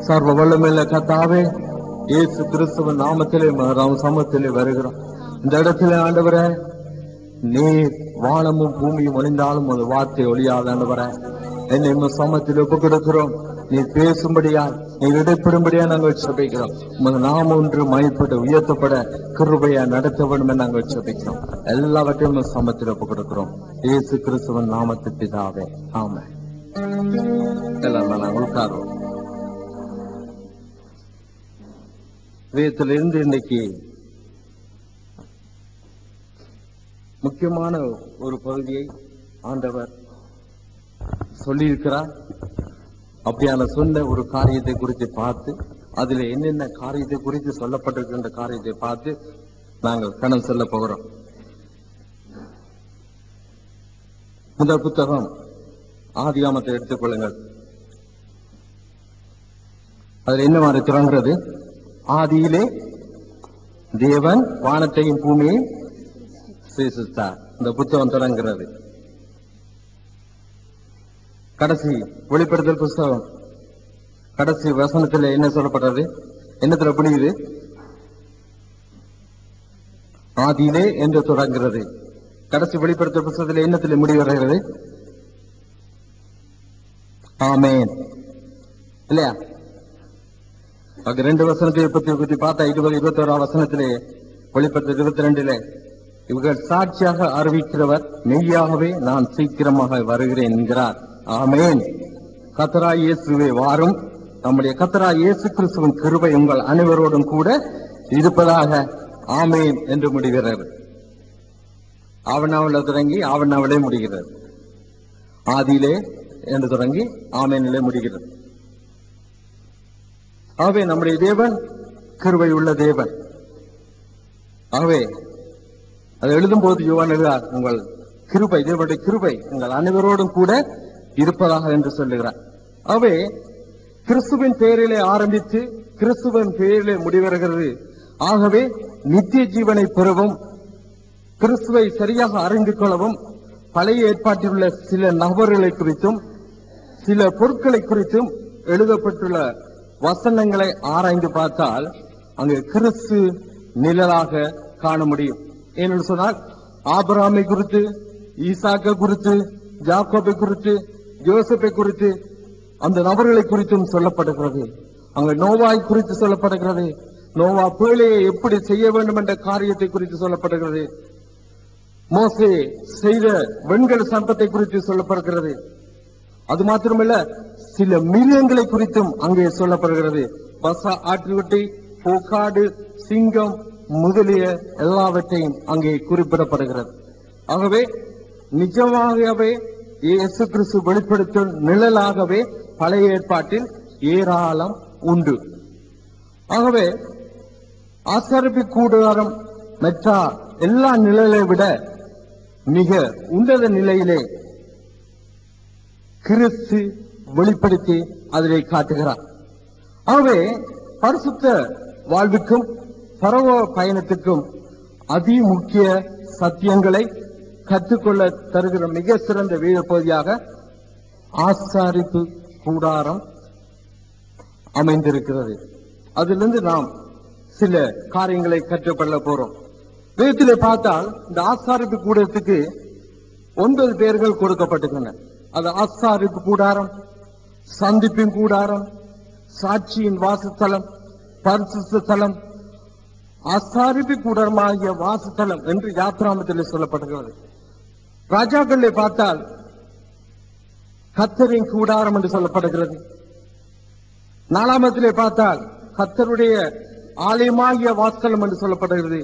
சர்வ வல்லமையுள்ள கத்தாவே இயேசு கிறிஸ்துவ நாமத்திலே நாம் சமத்திலே வருகிறோம் இந்த இடத்துல ஆண்டவரே நீர் வானமும் பூமியும் ஒளிந்தாலும் ஒரு வார்த்தை ஒளியாத ஆண்டவரே என்னை உம் சமத்தில் ஒப்பு கொடுக்கிறோம் நீ பேசும்படியா நீ இடைப்படும்படியா நாங்கள் சபிக்கிறோம் உமது நாம ஒன்று மயப்பட உயர்த்தப்பட கிருபையா நடத்த வேண்டும் என்று நாங்கள் சபிக்கிறோம் எல்லாவற்றையும் உமது சமத்தில் ஒப்பு கொடுக்கிறோம் இயேசு கிறிஸ்துவன் நாமத்து பிதாவே ஆமென் எல்லாரும் நாங்கள் உட்காருவோம் வேதத்திலிருந்து இன்னைக்கு முக்கியமான ஒரு பகுதியை ஆண்டவர் சொல்லியிருக்கிறார் அப்படியான சொன்ன ஒரு காரியத்தை குறித்து பார்த்து அதுல என்னென்ன காரியத்தை குறித்து சொல்லப்பட்டிருக்கின்ற காரியத்தை பார்த்து நாங்கள் கணம் செல்ல போகிறோம் முதல் புத்தகம் ஆதியாமத்தை எடுத்துக்கொள்ளுங்கள் அதுல என்ன மாதிரி தொடங்குறது ஆதியிலே தேவன் வானத்தையும் பூமியையும் சிருஷ்டித்தார் இந்த புத்தகம் தொடங்குகிறது கடைசி வெளிப்படுத்தல் புஸ்தகம் கடைசி வசனத்துல என்ன சொல்லப்பட்டது என்னத்துல புரியுது ஆதியிலே என்று தொடங்குகிறது கடைசி வெளிப்படுத்தல் புஸ்தகத்தில் என்னத்தில் முடிவடைகிறது ஆமேன் இல்லையா அங்க ரெண்டு வசனத்தை பத்தி பத்தி பார்த்தா இருபது இருபத்தி ஓராம் வசனத்திலே வெளிப்படுத்த இருபத்தி ரெண்டுல இவர்கள் சாட்சியாக அறிவிக்கிறவர் மெய்யாகவே நான் சீக்கிரமாக வருகிறேன் என்கிறார் ஆமேன் கத்தரா இயேசுவே வாரும் நம்முடைய கத்தரா இயேசு கிறிஸ்துவின் கிருபை உங்கள் அனைவரோடும் கூட இருப்பதாக ஆமேன் என்று முடிகிறது ஆவணாவில் தொடங்கி ஆவணாவிலே முடிகிறது ஆதியிலே என்று தொடங்கி ஆமேனிலே முடிகிறது ஆகவே நம்முடைய தேவன் கிருபை உள்ள தேவன் ஆகவே அதை எழுதும் போது யுவான் எழுதார் உங்கள் கிருபை தேவனுடைய கிருபை உங்கள் அனைவரோடும் கூட இருப்பதாக என்று சொல்லுகிறார் ஆகவே கிறிஸ்துவின் பெயரிலே ஆரம்பித்து கிறிஸ்துவின் பெயரிலே முடிவருகிறது ஆகவே நித்திய ஜீவனை பெறவும் கிறிஸ்துவை சரியாக அறிந்து கொள்ளவும் பழைய ஏற்பாட்டில் உள்ள சில நபர்களை குறித்தும் சில பொருட்களை குறித்தும் எழுதப்பட்டுள்ள வசனங்களை ஆராய்ந்து பார்த்தால் அங்கு கிறிஸ்து நிழலாக காண முடியும் ஏனென்று சொன்னால் ஆபிரகாமை குறித்து ஈசாக்க குறித்து ஜாக்கோபை குறித்து ஜோசப்பை குறித்து அந்த நபர்களை குறித்தும் சொல்லப்படுகிறது அங்கு நோவாய் குறித்து சொல்லப்படுகிறது நோவா பேழையை எப்படி செய்ய வேண்டும் என்ற காரியத்தை குறித்து சொல்லப்படுகிறது மோசே செய்த வெண்கல சம்பத்தை குறித்து சொல்லப்படுகிறது அது மாத்திரமல்ல சில மிருகங்களை குறித்தும் அங்கே சொல்லப்படுகிறது பசா ஆட்டுக்குட்டி போக்காடு சிங்கம் முதலிய எல்லாவற்றையும் அங்கே குறிப்பிடப்படுகிறது ஆகவே நிஜமாகவே இயேசு கிறிஸ்து வெளிப்படுத்தும் நிழலாகவே பழைய ஏற்பாட்டில் ஏராளம் உண்டு ஆகவே ஆசாரிப்பு கூடாரம் மற்ற எல்லா நிழலை விட மிக உன்னத நிலையிலே கிறிஸ்து வெளிப்படுத்தி அதிலே காட்டுகிறார் ஆகவே பரிசுத்த வாழ்வுக்கும் பரவ பயணத்துக்கும் அதி முக்கிய சத்தியங்களை கற்றுக்கொள்ள தருகிற மிக சிறந்த வீர பகுதியாக ஆசாரிப்பு கூடாரம் அமைந்திருக்கிறது அதிலிருந்து நாம் சில காரியங்களை கற்றுக்கொள்ள போறோம் வேதத்திலே பார்த்தால் இந்த ஆசாரிப்பு கூடத்துக்கு ஒன்பது பேர்கள் கொடுக்கப்பட்டிருக்கின்றன அது ஆசாரிப்பு கூடாரம் சந்திப்பின் கூடாரம் சாட்சியின் வாசஸ்தலம் பரிசுத்த ஸ்தலம் ஆசாரிப்பு கூடாரமாகிய வாசஸ்தலம் என்று யாத்ராமத்தில் சொல்லப்படுகிறது ராஜாக்களை பார்த்தால் கத்தரின் கூடாரம் என்று சொல்லப்படுகிறது நாலாமத்திலே பார்த்தால் கத்தருடைய ஆலயமாகிய வாஸ்தலம் என்று சொல்லப்படுகிறது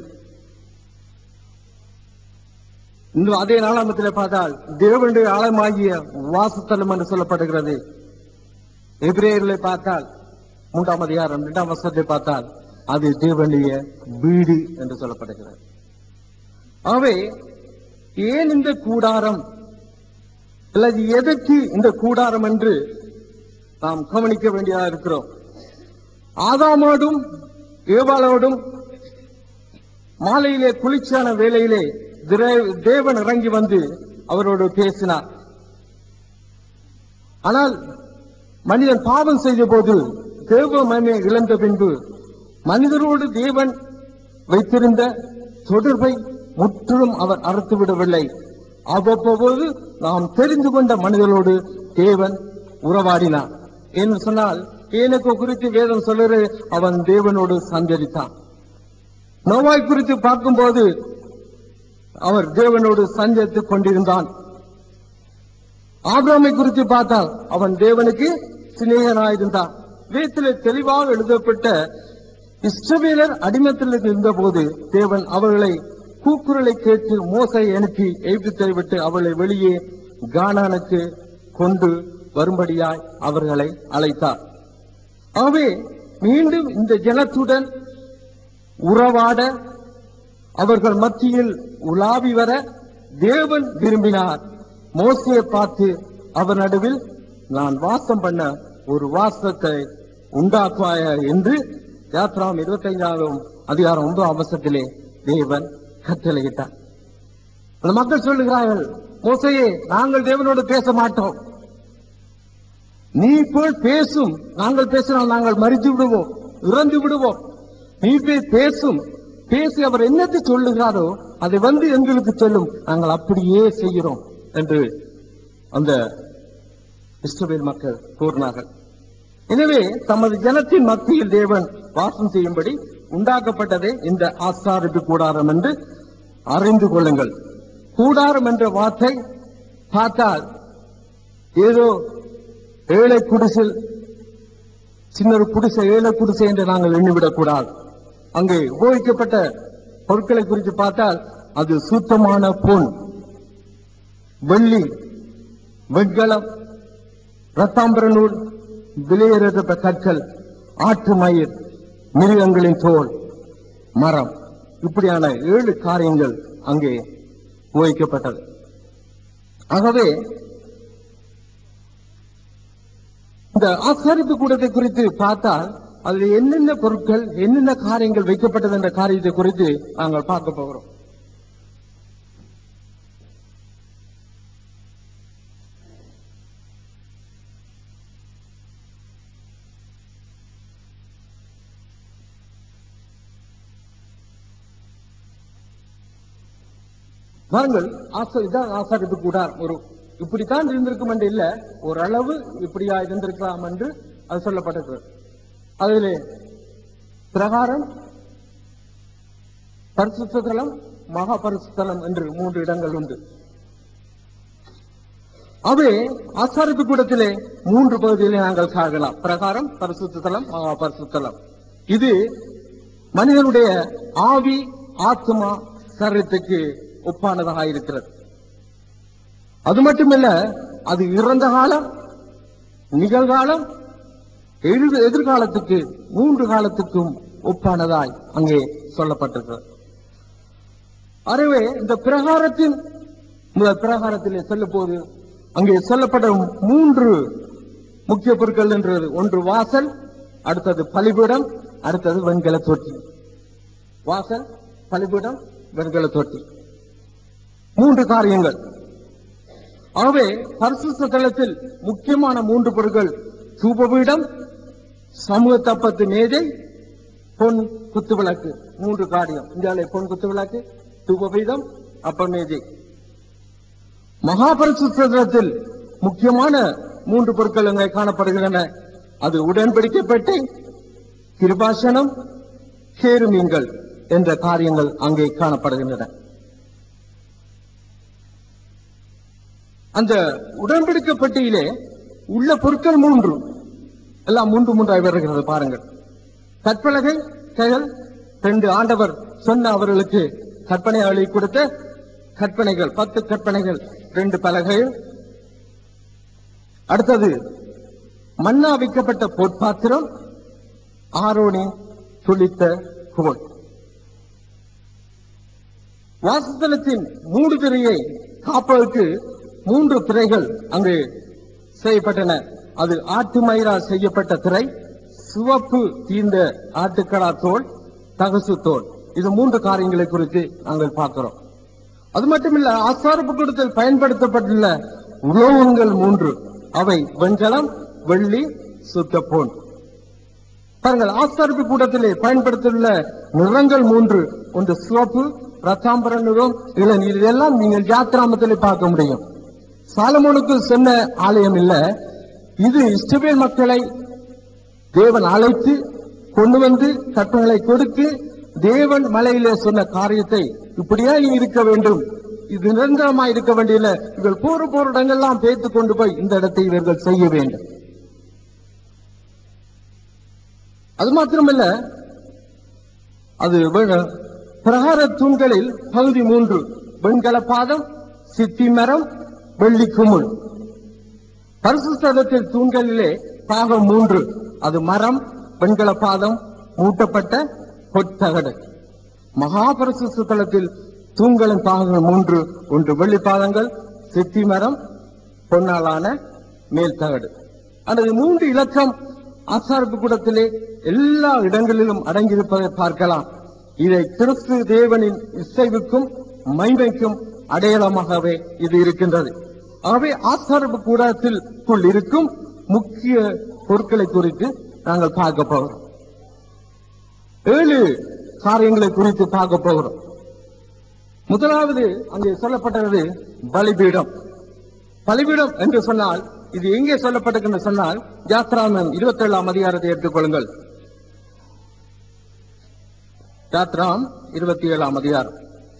இன்னும் அதே நாளாமத்திலே பார்த்தால் தேவனுடைய ஆலயமாகிய வாசஸ்தலம் என்று சொல்லப்படுகிறது எபிரேயர்களை பார்த்தால் மூன்றாம் அதிகாரம் இரண்டாம் வருஷத்தை பார்த்தால் அது தேவனுடைய வீடு என்று சொல்லப்படுகிறது ஆகவே ஏன் இந்த கூடாரம் அல்லது எதற்கு இந்த கூடாரம் என்று நாம் கவனிக்க வேண்டியதா இருக்கிறோம் ஆதாமோடும் ஏவாளோடும் மாலையிலே குளிர்ச்சியான வேளையிலே திரே- தேவன் இறங்கி வந்து அவரோடு பேசினார் ஆனால் மனிதன் பாவம் செய்த போது தேவ மகிமை இழந்த பின்பு மனிதரோடு தேவன் வைத்திருந்த தொடர்பை முற்றிலும் அவர் அறுத்துவிடவில்லை அவ்வப்போது நாம் தெரிந்து கொண்ட மனிதர்களோடு தேவன் உறவாடினார் என்று சொன்னால் ஏனக்கோ குறித்து வேதம் சொல்லுறது அவன் தேவனோடு சஞ்சரித்தான் நோவாய் குறித்து பார்க்கும்போது அவர் தேவனோடு சஞ்சரித்துக் கொண்டிருந்தான் ஆபிரமை குறித்து பார்த்தால் அவன் தேவனுக்கு சிநேகனாயிருந்தான் வேதத்திலே தெளிவாக எழுதப்பட்ட இஸ்ரவேலர் அடிமத்தில் இருந்தபோது தேவன் அவர்களை கூக்குரலை கேட்டு மோசை அனுப்பி எகிப்தை விட்டு அவர்களை வெளியே கானானுக்கு கொண்டு வரும்படியாய் அவர்களை அழைத்தார் ஆகவே மீண்டும் இந்த ஜனத்துடன் உறவாட அவர்கள் மத்தியில் உலாவி வர தேவன் விரும்பினார் மோசையை பார்த்து அவர் நடுவில் நான் வாசம் பண்ண ஒரு வாசத்தை உண்டாக்குவாய என்று யாத்ராம் இருபத்தைந்தாவது அதிகாரம் ஒன்பதாம் அவசரத்திலே தேவன் கட்டளையிட்டார் அந்த மக்கள் சொல்லுகிறார்கள் மோசையே நாங்கள் தேவனோடு பேச மாட்டோம் நீ போய் பேசும் நாங்கள் பேசினால் நாங்கள் மறித்து விடுவோம் இறந்து விடுவோம் நீ போய் பேசும் பேசி அவர் என்னத்தை சொல்லுகிறாரோ அதை வந்து எங்களுக்கு சொல்லும் நாங்கள் அப்படியே செய்கிறோம் என்று அந்த இஸ்ரவேல் மக்கள் கூறினார்கள் எனவே தமது ஜனத்தின் மத்தியில் தேவன் வாசம் செய்யும்படி உண்டாக்கப்பட்டதே இந்த ஆசாரிப்பு கூடாரம் என்று அறிந்து கொள்ளுங்கள் கூடாரம் என்ற வார்த்தை பார்த்தால் ஏதோ ஏழை குடிசில் சின்ன ஒரு குடிசை ஏழை குடிசை என்று நாங்கள் எண்ணிவிடக் கூடாது அங்கே உபயோகிக்கப்பட்ட பொருட்களை குறித்து பார்த்தால் அது சுத்தமான பொன் வெள்ளி வெண்கலம் ரத்தாம்பர நூல் விலையேறப்பட்ட கற்கள் ஆட்டு மயிர் மிருகங்களின் தோல் மரம் இப்படியான ஏழு காரியங்கள் அங்கே உபயோகிக்கப்பட்டது ஆகவே இந்த ஆசாரிப்பு கூடத்தை குறித்து பார்த்தால் அதில் என்னென்ன பொருட்கள் என்னென்ன காரியங்கள் வைக்கப்பட்டது என்ற காரியத்தை குறித்து நாங்கள் பார்க்க போகிறோம் பாருங்கள் ஆசை இதான் ஆசாரிப்பு கூடார் ஒரு இப்படித்தான் இருந்திருக்கும் என்று இல்ல ஓரளவு இப்படியா இருந்திருக்கலாம் என்று அது சொல்லப்பட்டது அதிலே பிரகாரம் பரிசுத்தலம் மகா பரிசுத்தலம் என்று மூன்று இடங்கள் உண்டு அவை ஆசாரிப்பு கூடத்திலே மூன்று பகுதியிலே நாங்கள் காணலாம் பிரகாரம் பரிசுத்தலம் மகா பரிசுத்தலம் இது மனிதனுடைய ஆவி ஆத்மா சரீரத்துக்கு ஒப்பானதாக இருக்கிறது அது மட்டுமல்ல அது இறந்த காலம் நிகழ்காலம் எழுது எதிர்காலத்துக்கு மூன்று காலத்துக்கும் ஒப்பானதாய் அங்கே சொல்லப்பட்டிருக்கிறது ஆகவே இந்த பிரகாரத்தின் முதல் பிரகாரத்திலே சொல்லும் போது அங்கே சொல்லப்பட்ட மூன்று முக்கிய பொருட்கள் என்றது ஒன்று வாசல் அடுத்தது பலிபீடம் அடுத்தது வெண்கல தொட்டி வாசல் பலிபீடம் வெண்கல தொட்டி மூன்று காரியங்கள் ஆகவே பரிசுத்த தளத்தில் முக்கியமான மூன்று பொருட்கள் சூபபீடம் சமூக தப்பத்து மேஜை பொன் குத்துவிளக்கு மூன்று காரியம் இந்தியாவிலே பொன் குத்துவிளக்கு தூபபீடம் அப்ப மேஜை மகாபரிசுத்தத்தில் முக்கியமான மூன்று பொருட்கள் அங்கே காணப்படுகின்றன அது உடன்படிக்கப்பட்டு கிருபாசனம் கேருமீன்கள் என்ற காரியங்கள் அங்கே காணப்படுகின்றன அந்த உடன்படிக்கை பெட்டியிலே உள்ள பொருட்கள் மூன்று எல்லாம் மூன்று மூன்றாய் வருகிறது பாருங்கள் கற்பலகை கைகள் ரெண்டு ஆண்டவர் சொன்ன அவர்களுக்கு கற்பனை அழி கொடுத்த கற்பனைகள் பத்து கற்பனைகள் ரெண்டு பலகைகள் அடுத்தது மண்ணா வைக்கப்பட்ட பொற்பாத்திரம் ஆரோனி துளித்த கோல் வாசஸ்தலத்தின் மூடு திரையை காப்பதற்கு மூன்று திரைகள் அங்கு செய்யப்பட்டன அது ஆட்டு மயிரா செய்யப்பட்ட திரை சிவப்பு தீர்ந்த ஆட்டுக்கடா தோல் தகசு தோல் இது மூன்று காரியங்களை குறித்து நாங்கள் பார்க்கிறோம் அது மட்டுமில்ல ஆசாரப்பு கூடத்தில் பயன்படுத்தப்பட்டுள்ள உலோகங்கள் மூன்று அவை வெண்கலம் வெள்ளி சுத்த பொன் பாருங்கள் ஆஸ்தாரிப்பு கூட்டத்திலே பயன்படுத்தியுள்ள நிறங்கள் மூன்று ஒன்று சிவப்பு ரத்தாம்பர நிறம் இளநீர் இதெல்லாம் நீங்கள் ஜாத்திராமத்திலே பார்க்க முடியும் சாலமோனுக்கு சொன்ன ஆலயம் இல்ல இது இஸ்ரவேல் மக்களை தேவன் அழைத்து கொண்டு வந்து கட்டளை கொடுத்து தேவன் மலையிலே சொன்ன காரியத்தை இப்படியா நீ இருக்க வேண்டும் இது நிரந்தரமா இருக்க வேண்டியல இவர்கள் போற போற இடங்கள்லாம் பேத்து கொண்டு போய் இந்த இடத்தை இவர்கள் செய்ய வேண்டும் அது மாத்திரமல்ல அது வே- பிரகார தூண்களில் பகுதி மூன்று வெண்கல பாதம் சித்தி மரம் வெள்ளி குமுள் பரிசுத்தலத்தில் தூண்களிலே பாகம் மூன்று அது மரம் வெண்கல பாதம் மூட்டப்பட்ட பொற்தகடு மகாபரிசுத்த தலத்தில் தூண்களின் பாகங்கள் மூன்று ஒன்று வெள்ளி பாதங்கள் சித்தி மரம் பொன்னாலான மேல் தகடு அல்லது மூன்று இலக்கம் ஆசாரிப்பு கூடத்திலே எல்லா இடங்களிலும் அடங்கியிருப்பதை பார்க்கலாம் இதை கிறிஸ்து தேவனின் இசைவுக்கும் மைமைக்கும் அடையாளமாகவே இது இருக்கின்றது ஆகவே ஆசாரிப்பு கூடத்திற்குள் இருக்கும் முக்கிய பொருட்களை குறித்து நாங்கள் பார்க்க போகிறோம் ஏழு காரியங்களை குறித்து பார்க்க போகிறோம் முதலாவது அங்கே சொல்லப்பட்டது பலிபீடம் பலிபீடம் என்று சொன்னால் இது எங்கே சொல்லப்பட்டிருக்கு சொன்னால் யாத்ராமம் இருபத்தி ஏழாம் அதிகாரத்தை எடுத்துக்கொள்ளுங்கள் யாத்ராம் இருபத்தி ஏழாம் அதிகாரம்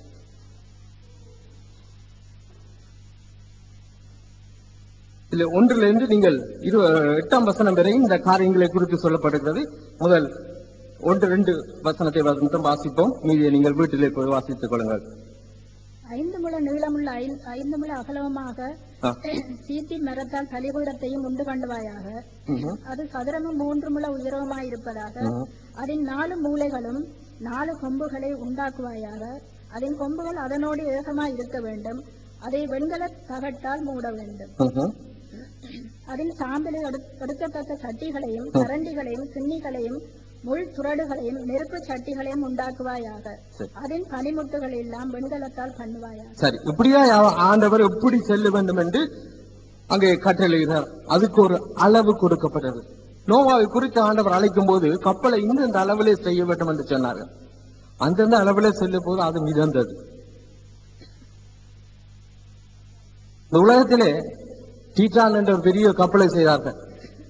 இதுல ஒன்றிலிருந்து நீங்கள் இரு எட்டாம் வசனம் வரை இந்த காரியங்களை குறித்து சொல்லப்படுகிறது முதல் ஒன்று ரெண்டு வசனத்தை மட்டும் வாசிப்போம் மீதியை நீங்கள் வீட்டிலே போய் வாசித்துக் கொள்ளுங்கள் ஐந்து முழ நீளமுள்ள ஐந்து- ஐந்து முழ அகலமாக ஆ. சீத்தி மரத்தால் பலிபீடத்தையும் உண்டு கண்டுவாயாக ம்ஹும். அது சதுரமும் மூன்று முழ உயரமாயிருப்பதாக ம்ஹும். அதன் நாலு மூலைகளும் நாலு கொம்புகளை உண்டாக்குவாயாக அதன் கொம்புகள் அதனோடு ஏகமாய் இருக்க வேண்டும் அதை வெண்கல தகட்டால் மூட வேண்டும் ம்ஹும். அதில் சாம்பலை எடு- எடுக்கத்தக்க சட்டிகளையும் கரண்டிகளையும் சின்னிகளையும் முள் துறடுகளையும் நெருப்பு சட்டிகளையும் உண்டாக்குவாயாக சரி. அதன் பனிமுட்டுகள் எல்லாம் வெண்கலத்தால் பண்ணுவாயாக சரி இப்படியா அவ- ஆண்டவர் எப்படி செல்ல வேண்டும் என்று அங்கே கட்டளையிட்டார் அதுக்கு ஒரு அளவு கொடுக்கப்பட்டது நோவாவை குறித்து ஆண்டவர் அழைக்கும் போது கப்பலை இந்த அளவிலே செய்ய வேண்டும் என்று சொன்னார்கள் அந்தந்த அளவிலே செல்லும் போது அது மிதந்தது இந்த உலகத்திலே டீட்டான் என்ற ஒரு பெரிய கப்பலை செய்தார்கள்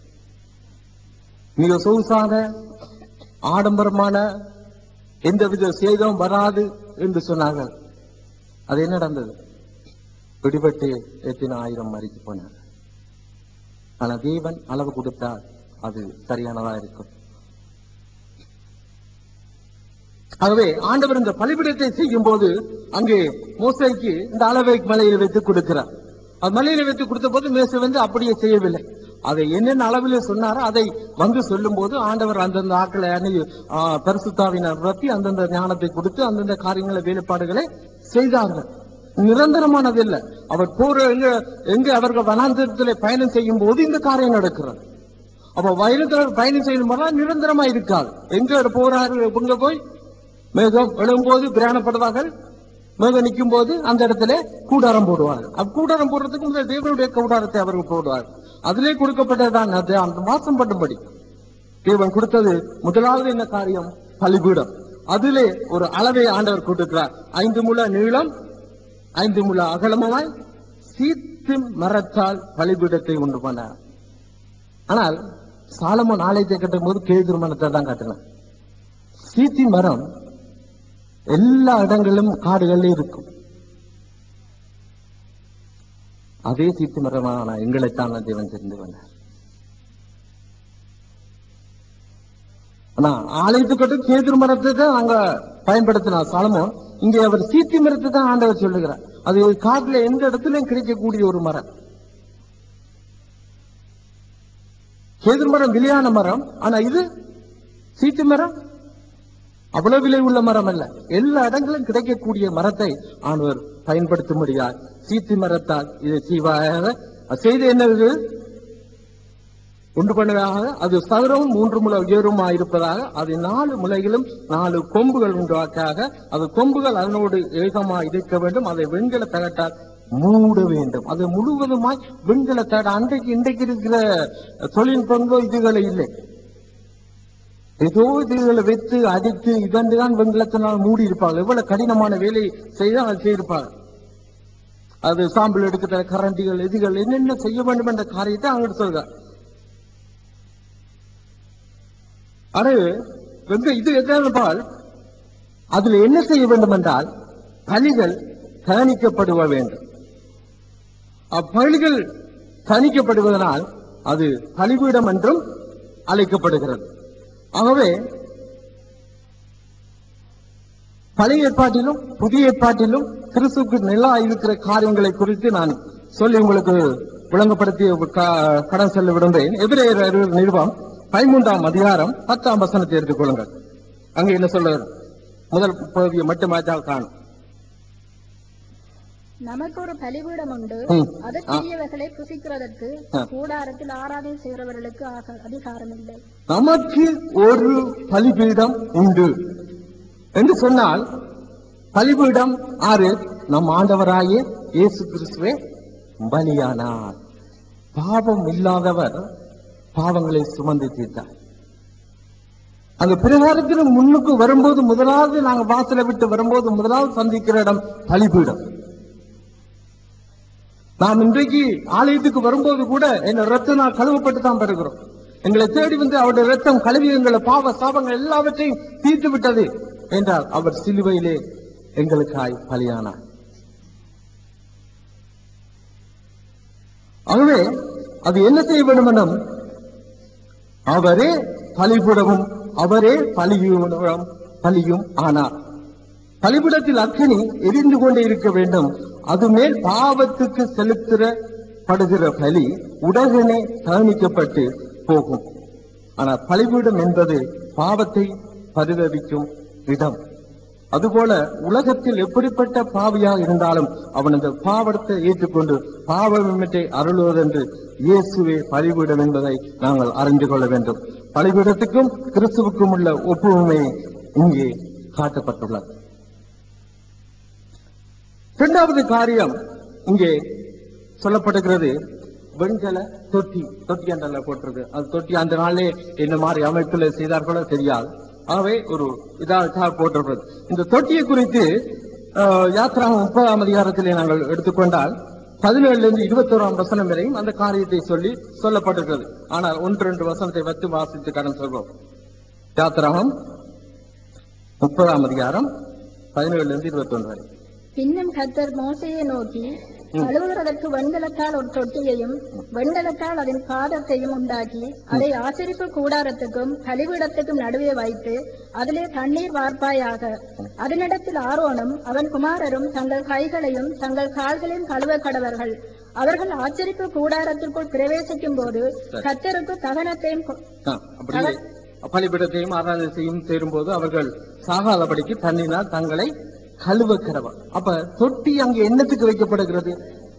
மிக சொகுசான ஆடம்பரமான எந்தவித சேதம் வராது என்று சொன்னார்கள் அது என்ன நடந்தது பிடிபட்டு எத்தனை ஆயிரம் மறித்து போனார் ஆனா தேவன் அளவு கொடுத்தால் அது சரியானதா இருக்கும் ஆகவே ஆண்டவர் இந்த பலிபிடத்தை செய்யும் போது அங்கே மோசைக்கு இந்த அளவை மலையில் வைத்து கொடுக்கிறார் அது மலையில வைத்து கொடுத்த போது மேசை வந்து அப்படியே செய்யவில்லை அதை என்னென்ன அளவில் சொன்னாரோ அதை வந்து சொல்லும் போது ஆண்டவர் அந்தந்த ஆட்களை அணி ஆ, பரிசுத்தாவினர் நிரப்பி அந்தந்த ஞானத்தை கொடுத்து அந்தந்த காரியங்களை வேலைப்பாடுகளை செய்தார்கள் நிரந்தரமானது இல்லை அவர் போற எங்க எங்க அவர்கள் வனாந்தரத்திலே பயணம் செய்யும் போது இந்த காரியம் நடக்கிறது அப்ப வயலுக்கு பயணம் செய்யும் போது நிரந்தரமா இருக்காது எங்க போறாரு எங்க போய் மேகம் எழும்போது பிரயாணப்படுவார்கள் மேகம் நிற்கும் போது அந்த இடத்துல கூடாரம் போடுவார்கள் அப்ப கூடாரம் போடுறதுக்கு முதல் தேவனுடைய கூடாரத்தை அவர்கள் போடுவார்கள் அதிலே கொடுக்கப்பட்டதுதான் அது அந்த மாசம் பண்ணும்படி தேவன் கொடுத்தது முதலாவது என்ன காரியம் பலிபீடம் அதிலே ஒரு அளவை ஆண்டவர் கொடுக்கிறார் ஐந்து முழ நீளம் ஐந்து முழ அகலமாய் சீத்து மரத்தால் பலிபீடத்தை உண்டு பண்ணார் ஆனால் சாலமோன் ஆலயத்தை கட்டும் போது கேதுரு மரத்தை தான் கட்டினான் சீத்தி மரம் எல்லா இடங்களிலும் காடுகளிலும் இருக்கும் அதே சீத்து மரமான எங்களைத்தான் தேவன் தெரிந்து கொண்டார் ஆனா ஆலயத்துக்கு கேதுரு மரத்தை தான் அங்க பயன்படுத்தினார் சாலமோன் இங்கே அவர் சீத்தி மரத்தை தான் ஆண்டவர் சொல்லுகிறார் அது காட்டுல எந்த இடத்துலயும் கிடைக்கக்கூடிய ஒரு மரம் கேதுரு மரம் விலையான மரம் ஆனா இது சீத்து மரம் அவ்வளவு விலை உள்ள மரம் அல்ல எல்லா இடங்களிலும் கிடைக்கக்கூடிய மரத்தை ஆண்டவர் பயன்படுத்தும்படியார் சீத்து மரத்தால் இதை செய்வாயாக செய்து என்னது உண்டு பண்ணுவதாக அது சதுரமும் மூன்று முளை உயரமா இருப்பதாக அது நாலு முளைகளும் நாலு கொம்புகள் உண்டாக்காக அது கொம்புகள் அதனோடு ஏகமா இருக்க வேண்டும் அதை வெண்கல தகட்டால் மூட வேண்டும் அது முழுவதுமாய் வெண்கல தகட அன்றைக்கு இன்றைக்கு இருக்கிற தொழில்நுட்பங்களோ இதுகளை இல்லை ஏதோ இதுகளை வைத்து அடித்து இதண்டு தான் வெண்கலத்தினால் மூடி இருப்பாங்க எவ்வளவு கடினமான வேலை செய்தால் அதை செய்திருப்பாங்க அது சாம்பிள் எடுக்கிற கரண்டிகள் இதுகள் என்னென்ன செய்ய வேண்டும் என்ற காரியத்தை அங்கிட்டு சொல்ற அது வெங்க இது என்னென்றால் அதுல என்ன செய்ய வேண்டும் என்றால் பலிகள் கவனிக்கப்படுவ வேண்டும் அப்பலிகள் தணிக்கப்படுவதனால் அது பலிபீடம் என்றும் அழைக்கப்படுகிறது ஆகவே பழைய ஏற்பாட்டிலும் புதிய ஏற்பாட்டிலும் கிறிஸ்துக்கு நிலா இருக்கிற காரியங்களை குறித்து நான் சொல்லி உங்களுக்கு விளங்கப்படுத்தி க- கடன் செல்ல விரும்புகிறேன் எபிரேயர் அறிவு நிருபம் பதிமூன்றாம் அதிகாரம் பத்தாம் வசனத்தை எடுத்துக்கொள்ளுங்கள் அங்கே என்ன சொல்லுகிறது முதல் பகுதியை மட்டுமாச்சால் காணும் நமக்கு ஒரு பலிபீடம் உண்டு ம். அது தீயவைகளை புசிக்கிறதற்கு ஆ. கூடாரத்தில் ஆராதனை செய்கிறவர்களுக்கு ஆக- அதிகாரம் இல்லை நமக்கு ஒரு பலிபீடம் உண்டு என்று சொன்னால் பலிபீடம் ஆறு நம் ஆண்டவராகிய இயேசு கிறிஸ்துவே பலியானார் பாவம் இல்லாதவர் பாவங்களை சுமந்து தீர்த்தார் அந்த பிரகாரத்தில் முன்னுக்கு வரும்போது முதலாவது நாங்க வாசலை விட்டு வரும்போது முதலாவது சந்திக்கிற இடம் பலிபீடம் நாம் இன்றைக்கு ஆலயத்துக்கு வரும்போது கூட என்ன ரத்தம் நான் கழுவப்பட்டு தான் பெறுகிறோம் எங்களை தேடி வந்து அவருடைய ரத்தம் கழுவி எங்களை பாவ சாபங்கள் எல்லாவற்றையும் தீர்த்து விட்டது என்றால் அவர் சிலுவையிலே எங்களுக்காய் பலியானார் ஆகவே அது என்ன செய்ய வேண்டும் என்றும் அவரே பலிபுடமும் அவரே பலியும் பலியும் ஆனார் பலிபிடத்தில் அக்கினி எரிந்து கொண்டே இருக்க வேண்டும் அது மேல் பாவத்துக்கு செலுத்தப்படுகிற பலி உடனே தகனிக்கப்பட்டு போகும் ஆனால் பலிபீடம் என்பது பாவத்தை பரிதவிக்கும் இடம் அதுபோல உலகத்தில் எப்படிப்பட்ட பாவியாக இருந்தாலும் அவன் அந்த பாவத்தை ஏற்றுக்கொண்டு பாவமிட்டை அருளுவதென்று இயேசுவே பலிபீடம் என்பதை நாங்கள் அறிந்து கொள்ள வேண்டும் பலிபீடத்துக்கும் கிறிஸ்துவுக்கும் உள்ள ஒப்புமை இங்கே காட்டப்பட்டுள்ளது இரண்டாவது காரியம் இங்கே சொல்லப்படுகிறது வெண்கல தொட்டி தொட்டி என்றல்ல போட்டிருக்கு அது தொட்டி அந்த நாளே என்ன மாதிரி அமைப்பில் செய்தார்களோ தெரியாது ஆகவே ஒரு இதாக போட்டிருக்கிறது இந்த தொட்டியை குறித்து அஹ், யாத்ரா முப்பதாம் அதிகாரத்திலே நாங்கள் எடுத்துக்கொண்டால் பதினேழுல இருந்து இருபத்தோராம் வசனம் வரையும் அந்த காரியத்தை சொல்லி சொல்லப்பட்டிருக்கிறது ஆனால் ஒன்று ரெண்டு வசனத்தை வைத்து வாசித்து கடன் சொல்வோம் யாத்திராகம் முப்பதாம் அதிகாரம் பதினேழுல இருந்து இருபத்தொன்று வரை பின்னும் கர்த்தர் மோசையை நோக்கி கழுவுகிறதற்கு வெண்கலத்தால் ஒரு தொட்டியையும் வெண்கலத்தால் அதன் பாதத்தையும் உண்டாக்கி அதை ஆசரிப்பு கூடாரத்துக்கும் கழிவிடத்துக்கும் நடுவே வைத்து அதிலே தண்ணீர் வார்ப்பாயாக அதனிடத்தில் ஆரோனும் அவன் குமாரரும் தங்கள் கைகளையும் தங்கள் கால்களையும் கழுவ கடவர்கள் அவர்கள் ஆச்சரிப்பு கூடாரத்திற்குள் பிரவேசிக்கும் போது கர்த்தருக்கு தகனத்தையும் கொ- ஆ, அப்படியே பலிபீடத்தையும் ஆராதனை செய்யும் சேரும்போது அவர்கள் சாகாதபடிக்கு தண்ணினால் தங்களை கழுவ கிடவர் அப்ப தொட்டி அங்கே என்னத்துக்கு வைக்கப்படுகிறது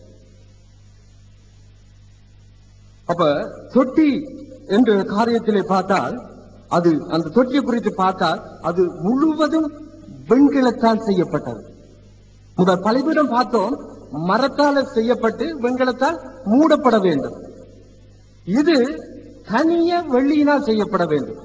அப்ப தொட்டி என்ற காரியத்திலே பார்த்தால் அது அந்த தொட்டியை குறித்து பார்த்தால் அது முழுவதும் வெண்கலத்தால் செய்யப்பட்டது முதல் பலிபீடம் பார்த்தோம் மரத்தால் செய்யப்பட்டு வெண்கலத்தால் மூடப்பட வேண்டும் இது தனிய வெள்ளியினால் செய்யப்பட வேண்டும்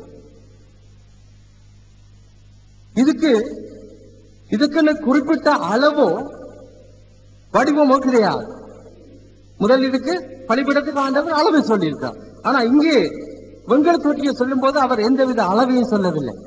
இதுக்கு இதுக்குன்னு குறிப்பிட்ட அளவோ வடிவமோ கிடையாது முதல் இதுக்கு பலிபீடத்துக்கு ஆண்டவர் அளவை சொல்லியிருக்கார் ஆனா இங்கே வெண்கல தொட்டியை சொல்லும் போது அவர் எந்தவித அளவையும் சொல்லவில்லை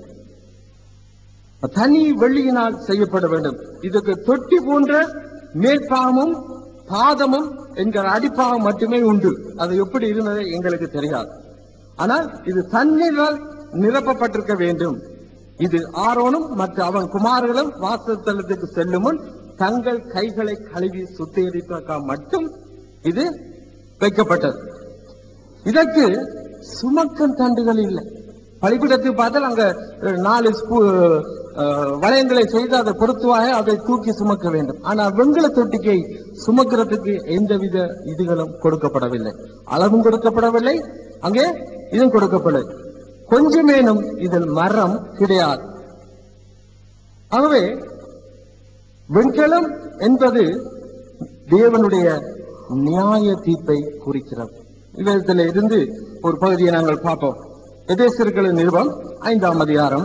தனி வெள்ளியினால் செய்யப்பட வேண்டும் இதுக்கு தொட்டி போன்ற மேற்பாகமும் பாதமும் என்கிற அடிப்பாகம் மட்டுமே உண்டு அது எப்படி இருந்தது எங்களுக்கு தெரியாது ஆனால் இது தண்ணீரால் நிரப்பப்பட்டிருக்க வேண்டும் இது ஆரோனும் மற்ற அவன் குமார்களும் வாசத்தலத்துக்கு செல்லும் முன் தங்கள் கைகளை கழுவி சுத்திகரிப்பதற்காக மட்டும் இது வைக்கப்பட்டது இதற்கு சுமக்கும் தண்டுகள் இல்லை பலிபீடத்தை பார்த்தால் அங்க அஹ், நாலு ஸ்பூ அஹ், வளையங்களை செய்து அதை பொருத்துவாக அதை தூக்கி சுமக்க வேண்டும் ஆனால் வெண்கல தொட்டிக்கை சுமக்கிறதுக்கு எந்தவித இதுகளும் கொடுக்கப்படவில்லை அளவும் கொடுக்கப்படவில்லை அங்கே இதுவும் கொடுக்கப்படவில்லை கொஞ்சமேனும் இதில் மரம் கிடையாது ஆகவே வெண்கலம் என்பது தேவனுடைய நியாய தீர்ப்பை குறிக்கிறது இவ்விதத்தில் இருந்து ஒரு பகுதியை நாங்கள் பார்ப்போம் எதேசர்களின் நிருபம் ஐந்தாம் அதிகாரம்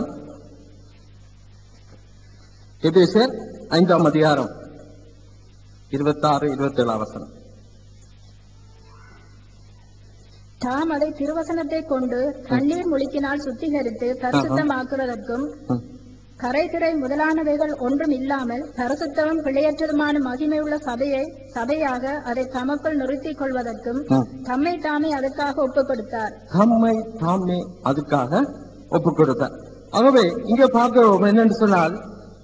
எதேசர் ஐந்தாம் அதிகாரம் இருபத்தாறு இருபத்தேழு வசனம் தாம் அதை திருவசனத்தை கொண்டு தண்ணீர் முழுக்கினால் சுத்திகரித்து பரிசுத்தமாக்குவதற்கும் ம். கரைதிரை முதலானவைகள் ஒன்றும் இல்லாமல் பரிசுத்தமும் பிழையற்றதுமான மகிமையுள்ள சபையை சபையாக அதை தமக்குள் நிறுத்திக் கொள்வதற்கும் ம். தம்மை தாமே அதற்காக ஒப்புக் கொடுத்தார் தம்மை தாமே அதுக்காக ஒப்பு கொடுத்தார் ஆகவே இங்க பார்க்கிறோம் என்னன்னு சொன்னால்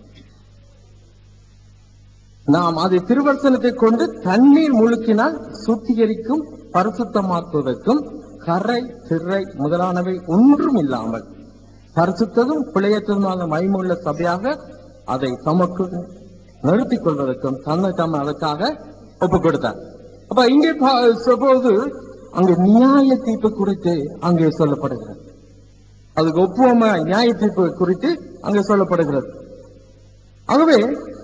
நாம் அதை திருவசனத்தை கொண்டு தண்ணீர் முழுக்கினால் சுத்திகரிக்கும் பரிசுத்தமாக்குவதற்கும் கரை திரை முதலானவை ஒன்றும் இல்லாமல் பரிசுத்ததும் பிழையற்றதுமான மகிமுள்ள சபையாக அதை தமக்கு நிறுத்திக் கொள்வதற்கும் தன்னை தாமே அதற்காக ஒப்பு கொடுத்தார் அப்ப இங்கே சப்போது அங்கு நியாய தீர்ப்பு குறித்து அங்கே சொல்லப்படுகிறது அதுக்கு ஒப்புவமா நியாய தீர்ப்பு குறித்து அங்கே சொல்லப்படுகிறது ஆகவே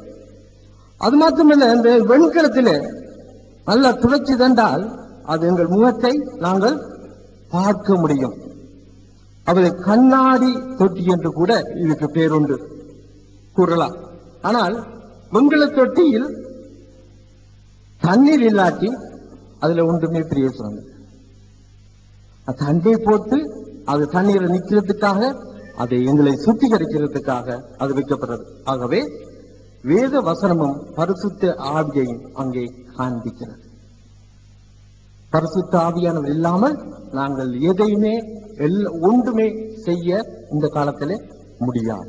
அது மாத்திரமல்ல இந்த வெண்கலத்திலே நல்ல துளைச்சி தந்தால் அது எங்கள் முகத்தை நாங்கள் பார்க்க முடியும் அவரை கண்ணாடி தொட்டி என்று கூட இதுக்கு பேருண்டு கூறலாம் ஆனால் வெண்கல தொட்டியில் தண்ணீர் இல்லாட்டி அதுல ஒன்றுமே பிரயோசனம் இல்லை. அது தண்ணீர் போட்டு அது தண்ணீரை நிக்கிறதுக்காக அதை எங்களை சுத்திகரிக்கிறதுக்காக அது வைக்கப்படுறது ஆகவே வேத வசனமும் பரிசுத்த ஆவியையும் அங்கே காண்பிக்கிறது பரிசுத்த ஆவியானவர் இல்லாமல் நாங்கள் எதையுமே எல்லா ஒன்றுமே செய்ய இந்த காலத்திலே முடியாது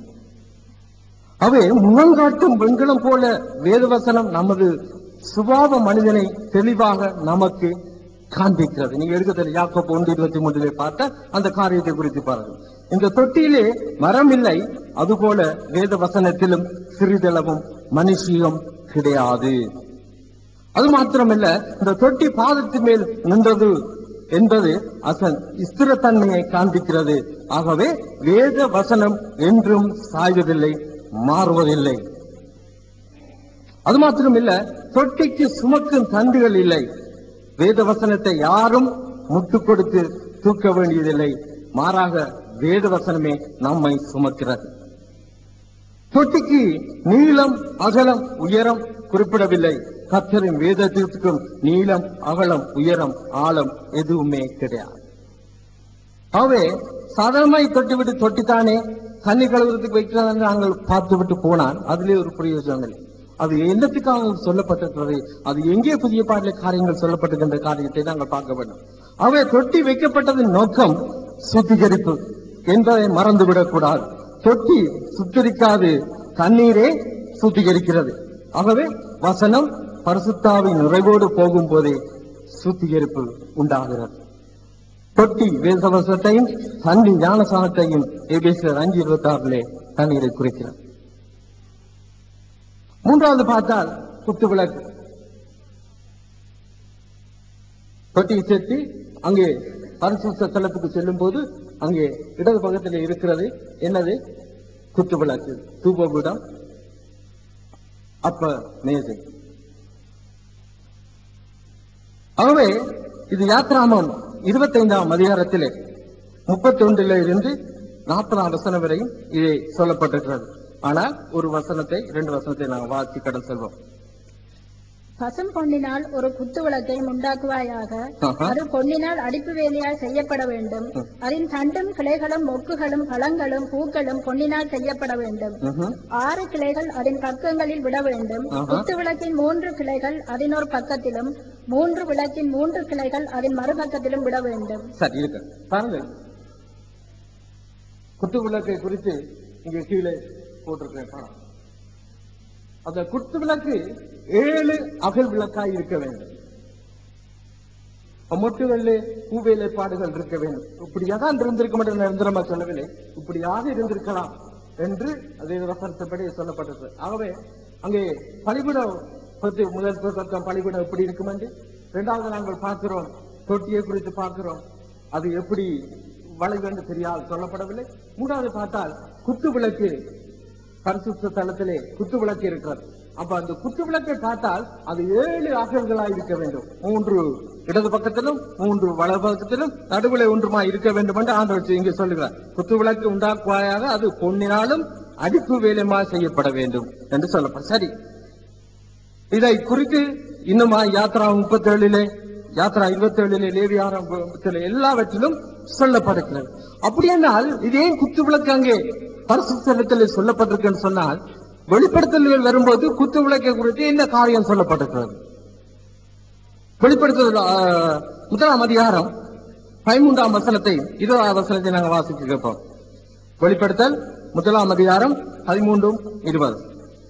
அவை முழங்காட்டும் வெண்கலம் போல வேதவசனம் நமது சுபாவ மனிதனை தெளிவாக நமக்கு காண்பிக்கிறது நீங்க எடுக்கத்தில் யாக்கோப்பு ஒன்று இருபத்தி மூன்றிலே பார்த்த அந்த காரியத்தை குறித்து பாருங்கள் இந்த தொட்டியிலே மரம் இல்லை அதுபோல வேத வசனத்திலும் சிறிதளவும் மனுஷியம் கிடையாது அது மாத்திரமல்ல இந்த தொட்டி பாதத்து மேல் நின்றது என்பது அசன் ஸ்திரத்தன்மையை காண்பிக்கிறது ஆகவே வேத வசனம் என்றும் சாய்வதில்லை மாறுவதில்லை அது மாத்திரமில்ல தொட்டிக்கு சுமக்கும் தண்டுகள் இல்லை வேத வசனத்தை யாரும் முட்டு கொடுத்து தூக்க வேண்டியதில்லை மாறாக வேத வசனமே நம்மை சுமக்கிறது தொட்டிக்கு நீளம் அகலம் உயரம் குறிப்பிடவில்லை கத்தரின் வேதத்திற்கும் நீளம் அகலம் உயரம் ஆழம் எதுவுமே கிடையாது ஆகவே சாதாரணமாய் தொட்டி விட்டு தொட்டித்தானே தண்ணி கழுவுறதுக்கு வைக்கிறாங்க நாங்கள் பார்த்து விட்டு போனால் அதிலே ஒரு பிரயோஜனம் இல்லை அது என்னத்துக்காக சொல்லப்பட்டிருக்கிறது அது எங்கே புதிய பாடல காரியங்கள் சொல்லப்பட்டிருக்கின்ற காரியத்தை நாங்கள் பார்க்க வேண்டும் ஆகவே தொட்டி வைக்கப்பட்டதன் நோக்கம் சுத்திகரிப்பு என்பதை மறந்துவிடக் கூடாது தொட்டி சுத்திகரிக்காது தண்ணீரே சுத்திகரிக்கிறது ஆகவே வசனம் பரிசுத்தாவின் நிறைவோடு போகும் போதே சுத்திகரிப்பு உண்டாகிறது தொட்டி வேதவசத்தையும் தண்ணி ஞானசானத்தையும் எபேசியர் அஞ்சு இருபத்தி ஆறுலே தண்ணீரை குறைக்கிறது மூன்றாவது பார்த்தால் குத்து விளக்கு தொட்டியை சேர்த்து அங்கே பரிசுத்த தலத்துக்கு செல்லும் போது அங்கே இடது பக்கத்தில் இருக்கிறது என்னது குத்து விளக்கு தூபபீடம் அப்ப மேசை ஆகவே இது யாத்ராமம் இருபத்தைந்தாம் அதிகாரத்திலே முப்பத்தி ஒன்றில இருந்து நாற்பதாம் வசனம் வரையும் இது சொல்லப்பட்டிருக்கிறது ஆனால் ஒரு வசனத்தை இரண்டு வசனத்தை நாங்கள் வாசி கடன் செல்வோம் பசும் பொன்னினால் ஒரு குத்து விளக்கையும் உண்டாக்குவாயாக ஆஹா. அது பொன்னினால் அடிப்பு வேலையால் செய்யப்பட வேண்டும் அதன் தண்டும் கிளைகளும் மொக்குகளும் பழங்களும் பூக்களும் பொன்னினால் செய்யப்பட வேண்டும் ம்ஹும். ஆறு கிளைகள் அதன் பக்கங்களில் விட வேண்டும் ஆஹா. குத்து விளக்கின் மூன்று கிளைகள் அதனொரு பக்கத்திலும் மூன்று விளக்கின் மூன்று கிளைகள் அதன் மறுபக்கத்திலும் விட வேண்டும் சரி இருக்கு பாருங்க குத்து விளக்கை குறித்து இங்க கீழே போட்டிருக்கேன் பாருங்க. அந்த குத்து விளக்கு ஏழு அகல் விளக்காய் இருக்க வேண்டும் மொட்டு வெள்ளை பூ வேலைப்பாடுகள் இருக்க வேண்டும் இப்படியாக இருந்திருக்க மாட்டேன் நிரந்தரமா சொல்லவில்லை இப்படியாக இருந்திருக்கலாம் என்று அதே வசனத்தப்படி சொல்லப்பட்டது ஆகவே அங்கே பலிபீடம் பற்றி முதல் பக்கம் பலிபீடம் எப்படி இருக்கும் என்று இரண்டாவது நாங்கள் பார்க்கிறோம் தொட்டியை குறித்து பார்க்கிறோம் அது எப்படி வளைவு என்று தெரியாது சொல்லப்படவில்லை மூன்றாவது பார்த்தால் குத்து விளக்கு பரிசுத்த தலத்திலே குத்து விளக்கு இருக்கிறது அப்ப அந்த குத்து விளக்கை பார்த்தால் அது ஏழு அகல்களாய் இருக்க வேண்டும் மூன்று இடது பக்கத்திலும் மூன்று வலது பக்கத்திலும் நடுவிலே ஒன்றுமா இருக்க வேண்டும் என்று ஆண்டவர் இங்கே சொல்லுகிறார் குத்து விளக்கு உண்டாக்குவாயாக அது பொன்னினாலும் அடிப்பு வேலைமா செய்யப்பட வேண்டும் என்று சொல்லப்படும் சரி இதை குறித்து இன்னுமா யாத்ரா முப்பத்தி ஏழிலே யாத்ரா இருபத்தி ஏழிலே லேவி ஆரம்பத்தில் எல்லாவற்றிலும் சொல்லப்படுகிறது அப்படி என்றால் இது ஏன் குத்து விளக்கு அங்கே பரிசுத்தலத்தில் சொல்லப்பட்டிருக்குன்னு சொன்னால் வெளிப்படுத்தல்கள் வரும்போது குத்து விளக்கை குறித்து என்ன காரியம் சொல்லப்பட்டிருக்கிறது வெளிப்படுத்தல் ஆ, முதலாம் அதிகாரம் பதிமூன்றாம் வசனத்தை இருபதாம் வசனத்தை நாங்கள் வாசிக்க கேட்போம் வெளிப்படுத்தல் முதலாம் அதிகாரம் பதிமூன்றும் இருபது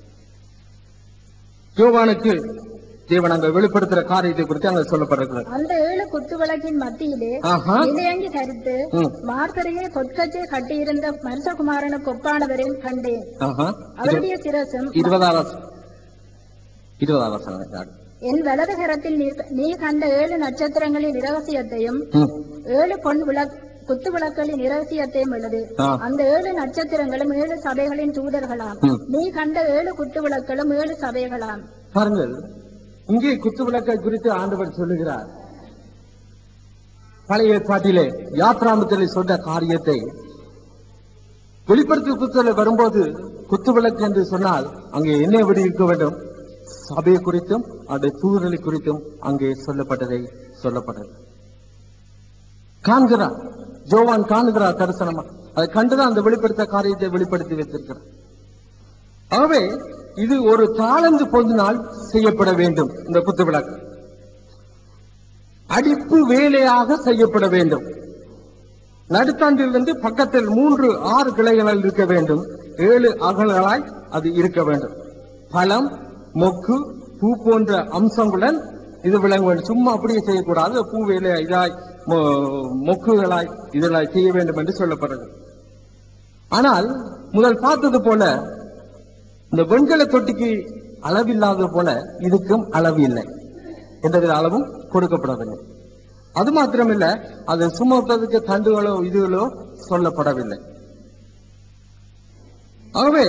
யோவானுக்கு தேவன் அங்க வெளிப்படுத்துற காரியத்தை குறித்து அங்க சொல்லப்பட்டிருக்கிறது அந்த ஏழு குத்துவிளக்கின் மத்தியிலே ஆஹா. நிலையங்கி தரித்து ம். மார்பரையே கொட்கச்சே கட்டியிருந்த மனுஷகுமாரனுக்கு ஒப்பானவரையும் கண்டேன் ஆஹா. அவருடைய சிரசும் இருபதாம் வசனம் இருபதாம் வசனம் யாரு? என் வலது கரத்தில் நீ- நீ கண்ட ஏழு நட்சத்திரங்களின் இரகசியத்தையும் ம். ஏழு பொன் விளக் குத்து விளக்குகளின் இரகசியத்தையும் எழுது ஆ. அந்த ஏழு நட்சத்திரங்களும் ஏழு சபைகளின் தூதர்களாம் ம். நீ கண்ட ஏழு குத்து விளக்குகளும் ஏழு சபைகளாம் பாருங்கள் இங்கே குத்து விளக்கை குறித்து ஆண்டவர் சொல்லுகிறார் பழைய ஏற்பாட்டிலே யாத்ராமத்தில் சொன்ன காரியத்தை வெளிப்படுத்தி புத்தகத்தில் வரும்போது குத்து விளக்கு என்று சொன்னால் அங்கே என்ன எப்படி இருக்க வேண்டும் சபையை குறித்தும் அந்த தூதர்களை குறித்தும் அங்கே சொல்லப்பட்டதை சொல்லப்பட்டது காண்கிறார் ஜோவான் காண்கிறார் தரிசனமா அதை கண்டுதான் அந்த வெளிப்படுத்த காரியத்தை வெளிப்படுத்தி வைத்திருக்கிறார் ஆகவே இது ஒரு தாளந்து பொதினால் செய்யப்பட வேண்டும் இந்த குத்து விளக்கு அடிப்பு வேலையாக செய்யப்பட வேண்டும் நடுத்தாண்டிலிருந்து பக்கத்தில் மூன்று ஆறு கிளைகள் இருக்க வேண்டும் ஏழு அகல்களாய் அது இருக்க வேண்டும் பழம் மொக்கு பூ போன்ற அம்சங்களுடன் இது விளங்க வேண்டும் சும்மா அப்படியே செய்யக்கூடாது பூ வேலை இதாய் மொ- மொக்குகளாய் இதெல்லாம் செய்ய வேண்டும் என்று சொல்லப்படுறது ஆனால் முதல் பார்த்தது போல இந்த வெண்கல தொட்டிக்கு அளவில்லாதது போல இதுக்கும் அளவு இல்லை எந்தவித அளவும் கொடுக்கப்படவில்லை அது மாத்திரமில்ல அது சுமப்பதற்கு தண்டுகளோ இதுகளோ சொல்லப்படவில்லை ஆகவே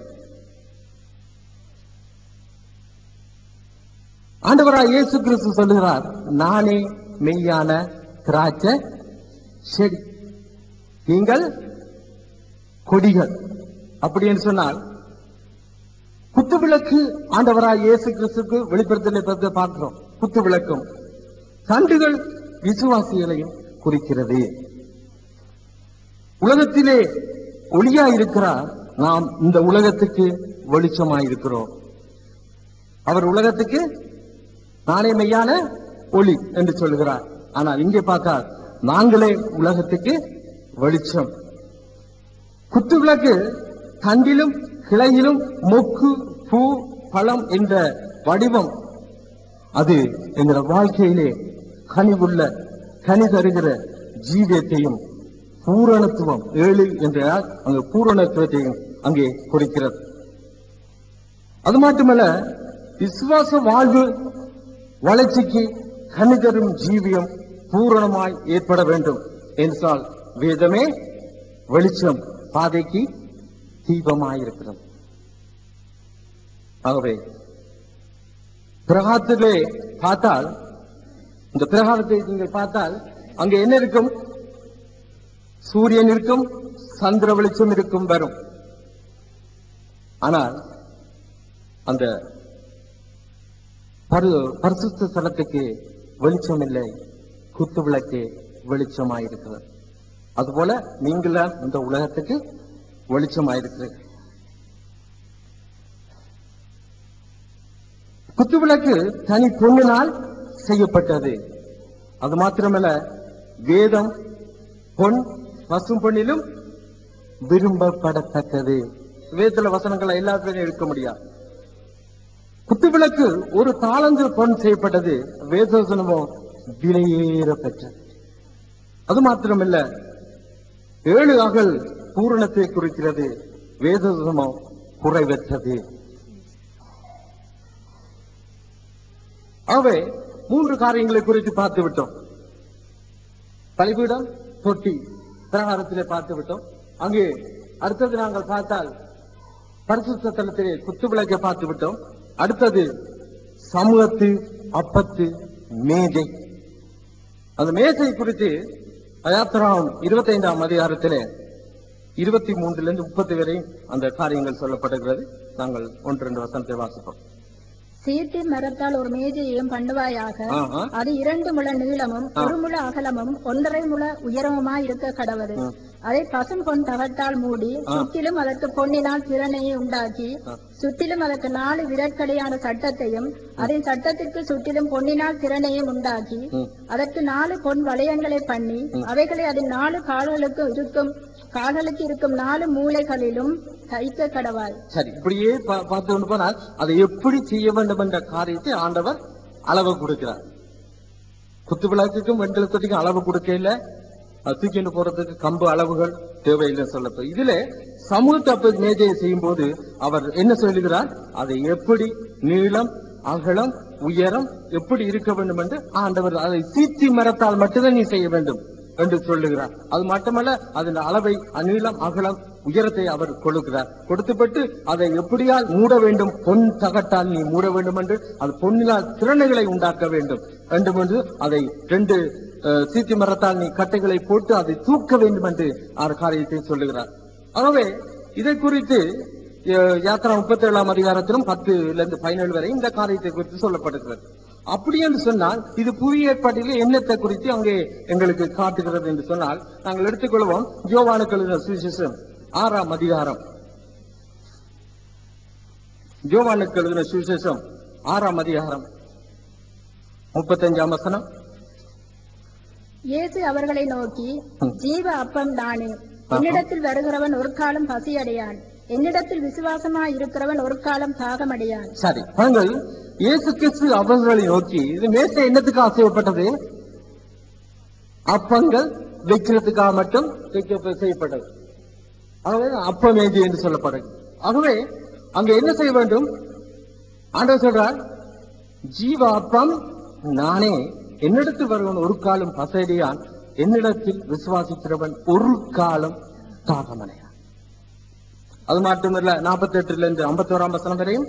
ஆண்டவராய் இயேசு கிறிஸ்து சொல்லுகிறார் நானே மெய்யான திராட்சை செடி நீங்கள் கொடிகள் அப்படின்னு சொன்னால் குத்து விளக்கு ஆண்டவராய் இயேசு கிறிஸ்துக்கு வெளிப்படுத்தலை பற்றி பார்க்கிறோம் குத்து விளக்கும் தண்டுகள் விசுவாசிகளையும் குறிக்கிறது உலகத்திலே ஒளியா இருக்கிறார் நாம் இந்த உலகத்துக்கு வெளிச்சமாய் இருக்கிறோம் அவர் உலகத்துக்கு நானே மெய்யான ஒளி என்று சொல்லுகிறார் ஆனால் இங்கே பார்த்தால் நாங்களே உலகத்துக்கு வெளிச்சம் குத்து விளக்கு தண்டிலும் கிளையிலும் மொக்கு பூ பழம் என்ற வடிவம் அது எங்கள் வாழ்க்கையிலே கனிவுள்ள கனி தருகிற ஜீவியத்தையும் பூரணத்துவம் ஏழு என்றால் அங்கு பூரணத்துவத்தையும் அங்கே குறிக்கிறது அது மட்டுமல்ல விசுவாச வாழ்வு வளர்ச்சிக்கு கனி தரும் ஜீவியம் பூரணமாய் ஏற்பட வேண்டும் என்றால் வேதமே வெளிச்சம் பாதைக்கு தீபமாயிருக்கிறது ஆகவே பிரகாரத்திலே பார்த்தால் இந்த பிரகாரத்தை நீங்கள் பார்த்தால் அங்க என்ன இருக்கும் சூரியன் இருக்கும் சந்திர வெளிச்சம் இருக்கும் வரும் ஆனால் அந்த பரு பரிசுத்த ஸ்தலத்துக்கு வெளிச்சம் இல்லை குத்து விளக்கு வெளிச்சமாயிருக்கிறது அதுபோல நீங்களும் இந்த உலகத்துக்கு வெளிச்சமாயிருக்கிறது குத்து விளக்கு தனி பொண்ணினால் செய்யப்பட்டது அது மாத்திரமல்ல வேதம் பொன் பசும் பொன்னிலும் விரும்பப்படத்தக்கது வேதத்துல வசனங்களை எல்லாத்துலயும் எடுக்க முடியாது குத்து விளக்கு ஒரு தாளந்து பொன் செய்யப்பட்டது வேதவசனமோ விலையேற பெற்றது அது மாத்திரமல்ல ஏழு அகல் பூரணத்தை குறிக்கிறது வேதவசனமோ குறைவற்றது ஆகவே மூன்று காரியங்களை குறித்து பார்த்து விட்டோம் பலிபீடம் தொட்டி பிரகாரத்திலே பார்த்து விட்டோம் அங்கே அடுத்தது நாங்கள் பார்த்தால் பரிசுத்த தலத்திலே குத்து விளக்கை பார்த்து விட்டோம் அடுத்தது சமூகத்து அப்பத்து மேஜை அந்த மேசை குறித்து யாத்திராம் இருபத்தி ஐந்தாம் அதிகாரத்திலே இருபத்தி மூன்றுல இருந்து முப்பது வரை அந்த காரியங்கள் சொல்லப்படுகிறது நாங்கள் ஒன்று ரெண்டு வசனத்தை வாசிப்போம் சீத்தி மரத்தால் ஒரு மேஜையையும் பண்ணுவாயாக ஆஹா. அது இரண்டு முழ நீளமும் ஒரு முழ அகலமும் ஒன்றரை முழ உயரமுமாய் இருக்க கடவது அதை பசும் பொன் தகட்டால் மூடி சுற்றிலும் அதற்கு பொன்னினால் திறனையை உண்டாக்கி சுற்றிலும் அதற்கு நாலு விரற்கடையான சட்டத்தையும் அதன் சட்டத்திற்கு சுற்றிலும் பொன்னினால் திறனையும் உண்டாக்கி அதற்கு நாலு பொன் வளையங்களை பண்ணி அவைகளை அதன் நாலு கால்களுக்கு இருக்கும் கால்களுக்கு இருக்கும் நாலு மூலைகளிலும் தைக்க கடவாய் சரி இப்படியே பா- பார்த்து கொண்டு போனால் அதை எப்படி செய்ய வேண்டும் என்ற காரியத்தை ஆண்டவர் அளவு கொடுக்கிறார் குத்து விளக்குக்கும் வெண்கல தொட்டிக்கும் அளவு கொடுக்கல அது தூக்கிட்டு போறதுக்கு கம்பு அளவுகள் தேவையில்லை சொல்லப்போ இதுல சமூக தப்பு மேஜையை செய்யும் போது அவர் என்ன சொல்லுகிறார் அதை எப்படி நீளம் அகலம் உயரம் எப்படி இருக்க வேண்டும் என்று ஆண்டவர் அதை சீத்தி மரத்தால் மட்டும்தான் நீ செய்ய வேண்டும் என்று சொல்லுகிறார் அது மட்டுமல்ல அதன் அளவை நீளம் அகலம் உயரத்தை அவர் கொடுக்கிறார் கொடுத்துப்பட்டு அதை எப்படியால் மூட வேண்டும் பொன் தகட்டால் நீ மூட வேண்டும் என்று அது பொன்னினால் திறனைகளை உண்டாக்க வேண்டும் வேண்டும் என்று அதை ரெண்டு அஹ், சீத்தி மரத்தால் நீ கட்டைகளை போட்டு அதை தூக்க வேண்டும் என்று அவர் காரியத்தை சொல்லுகிறார் ஆகவே இதை குறித்து அஹ், யாத்திரா முப்பத்தி ஏழாம் அதிகாரத்திலும் பத்துல இருந்து பதினேழு வரை இந்த காரியத்தை குறித்து சொல்லப்படுகிறது அப்படி என்று சொன்னால் இது புதிய ஏற்பாட்டிலே எண்ணத்தை குறித்து அங்கே எங்களுக்கு காட்டுகிறது என்று சொன்னால் நாங்கள் எடுத்துக்கொள்வோம் யோவானுக்கு எழுதின சுவிசேஷம் ஆறாம் அதிகாரம் யோவானுக்கு எழுதின சுவிசேஷம் ஆறாம் அதிகாரம் முப்பத்தஞ்சாம் வசனம் இயேசு அவர்களை நோக்கி ஜீவ அப்பம் நானே என்னிடத்தில் வருகிறவன் ஒரு காலம் பசியடையான் என்னிடத்தில் விசுவாசமாய் இருக்கிறவன் ஒரு காலம் தாகமடையான் சரி பாருங்கள் இயேசு கிறிஸ்து அவர்களை நோக்கி இது மேசை என்னத்துக்கு ஆசைப்பட்டது அப்பங்கள் வைக்கிறதுக்காக மட்டும் வைக்க செய்யப்பட்டது ஆகவே அப்ப மேஜை என்று சொல்லப்படுது ஆகவே அங்க என்ன செய்ய வேண்டும் ஆண்டவர் சொல்றார் ஜீவ அப்பம் நானே என்னிடத்தில் வருவன் ஒரு காலம் பசையடியான் என்னிடத்தில் விசுவாசிக்கிறவன் ஒரு காலம் தாகமடையான் அது மட்டுமல்ல நாற்பத்தி எட்டுல இருந்து ஐம்பத்தி ஓராம் வசனம் வரையும்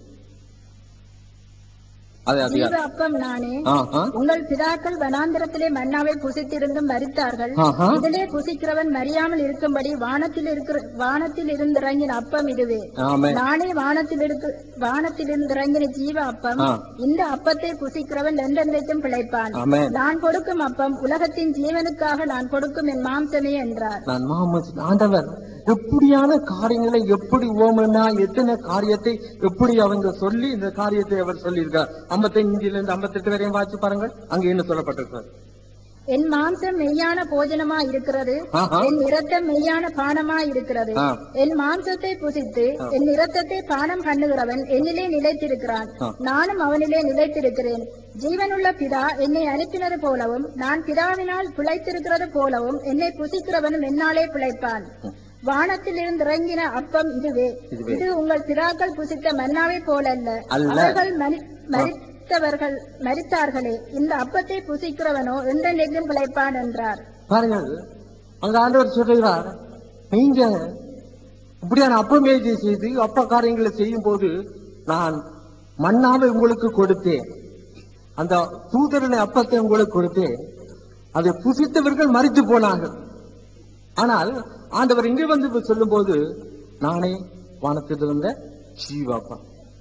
அதே ஜீவ அதிகாரம் அப்பம் நானே ஆஹா. உங்கள் பிதாக்கள் வனாந்திரத்திலே மன்னாவை புசித்திருந்தும் மரித்தார்கள் ஆஹா. இதிலே புசிக்கிறவன் மறியாமல் இருக்கும்படி வானத்தில் இருக்கிற வானத்தில் இருந்திறங்கின அப்பம் இதுவே ஆமென். நானே வானத்தில் இருக்கு வானத்தில் இருந்திறங்கின ஜீவ அப்பம் ஆ. இந்த அப்பத்தை புசிக்கிறவன் என்றென்றைக்கும் பிழைப்பான் ஆமென். நான் கொடுக்கும் அப்பம் உலகத்தின் ஜீவனுக்காக நான் கொடுக்கும் என் மாம்சமே என்றார் நான் மாமஸ் ஆண்டவர் எப்படியான காரியங்களை எப்படி ஓமனா எத்தனை காரியத்தை எப்படி அவங்க சொல்லி இந்த காரியத்தை அவர் சொல்லியிருக்கார் ஐம்பத்தஞ்சுல இருந்து ஐம்பத்தெட்டு வரையும் வாசி பாருங்கள் அங்க என்ன சொல்லப்பட்டிருக்கிறார் என் மாம்சம் மெய்யான போஜனமா இருக்கிறது ஆஹா. என் இரத்தம் மெய்யான பானமா இருக்கிறது ஆ. என் மாம்சத்தை புசித்து என் இரத்தத்தை பானம் பண்ணுகிறவன் என்னிலே நிலைத்திருக்கிறான் ஆ. நானும் அவனிலே நிலைத்திருக்கிறேன் ஜீவனுள்ள பிதா என்னை அனுப்பினது போலவும் நான் பிதாவினால் பிழைத்திருக்கிறது போலவும் என்னை புசிக்கிறவனும் என்னாலே பிழைப்பான் வானத்தில் இருந்து இறங்கின அப்பம் இதுவே இதுவே. இது உங்கள் பிதாக்கள் புசித்த மன்னாவை போலல்ல அல்ல. அவர்கள் மரி- மரித்தவர்கள் மரித்தார்களே இந்த அப்பத்தை புசிக்கிறவனோ என்றென்றைக்கும் பிழைப்பான் என்றார் பாருங்கள் அங்க ஆண்டவர் சொல்லுகிறார் நீங்க இப்படியான அப்பமேஜை செய்து அப்ப காரியங்களை செய்யும் போது நான் மண்ணாவை உங்களுக்கு கொடுத்தேன் அந்த தூதரனை அப்பத்தை உங்களுக்கு கொடுத்தேன் அதை புசித்தவர்கள் மறித்து போனார்கள் ஆனால் ஆண்டவர் இங்கே வந்து சொல்லும் போது நானே வானத்தில் இருந்த ஜீவாப்பா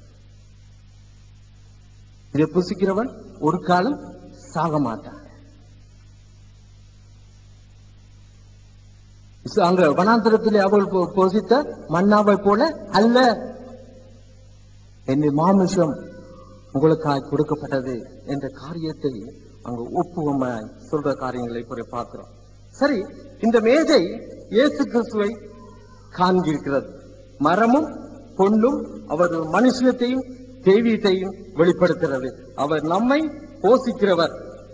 இதை புசிக்கிறவன் ஒரு காலம் சாக மாட்டான் சு- அங்க வனாந்தரத்திலே அவள் பொ- பொசித்த மன்னாவை போல அல்ல என் மாமிசம் உங்களுக்காய் கொடுக்கப்பட்டது என்ற காரியத்தை அங்க ஒப்புவமாய் சொல்ற காரியங்களை இப்ப பார்க்கிறோம் சரி இந்த மேஜை இயேசு கிறிஸ்துவை காண்கிருக்கிறது மரமும் பொண்ணும் அவர் மனுஷத்தையும் தெய்வீகத்தையும் வெளிப்படுத்துகிறது அவர் நம்மை போஷிக்கிறவர்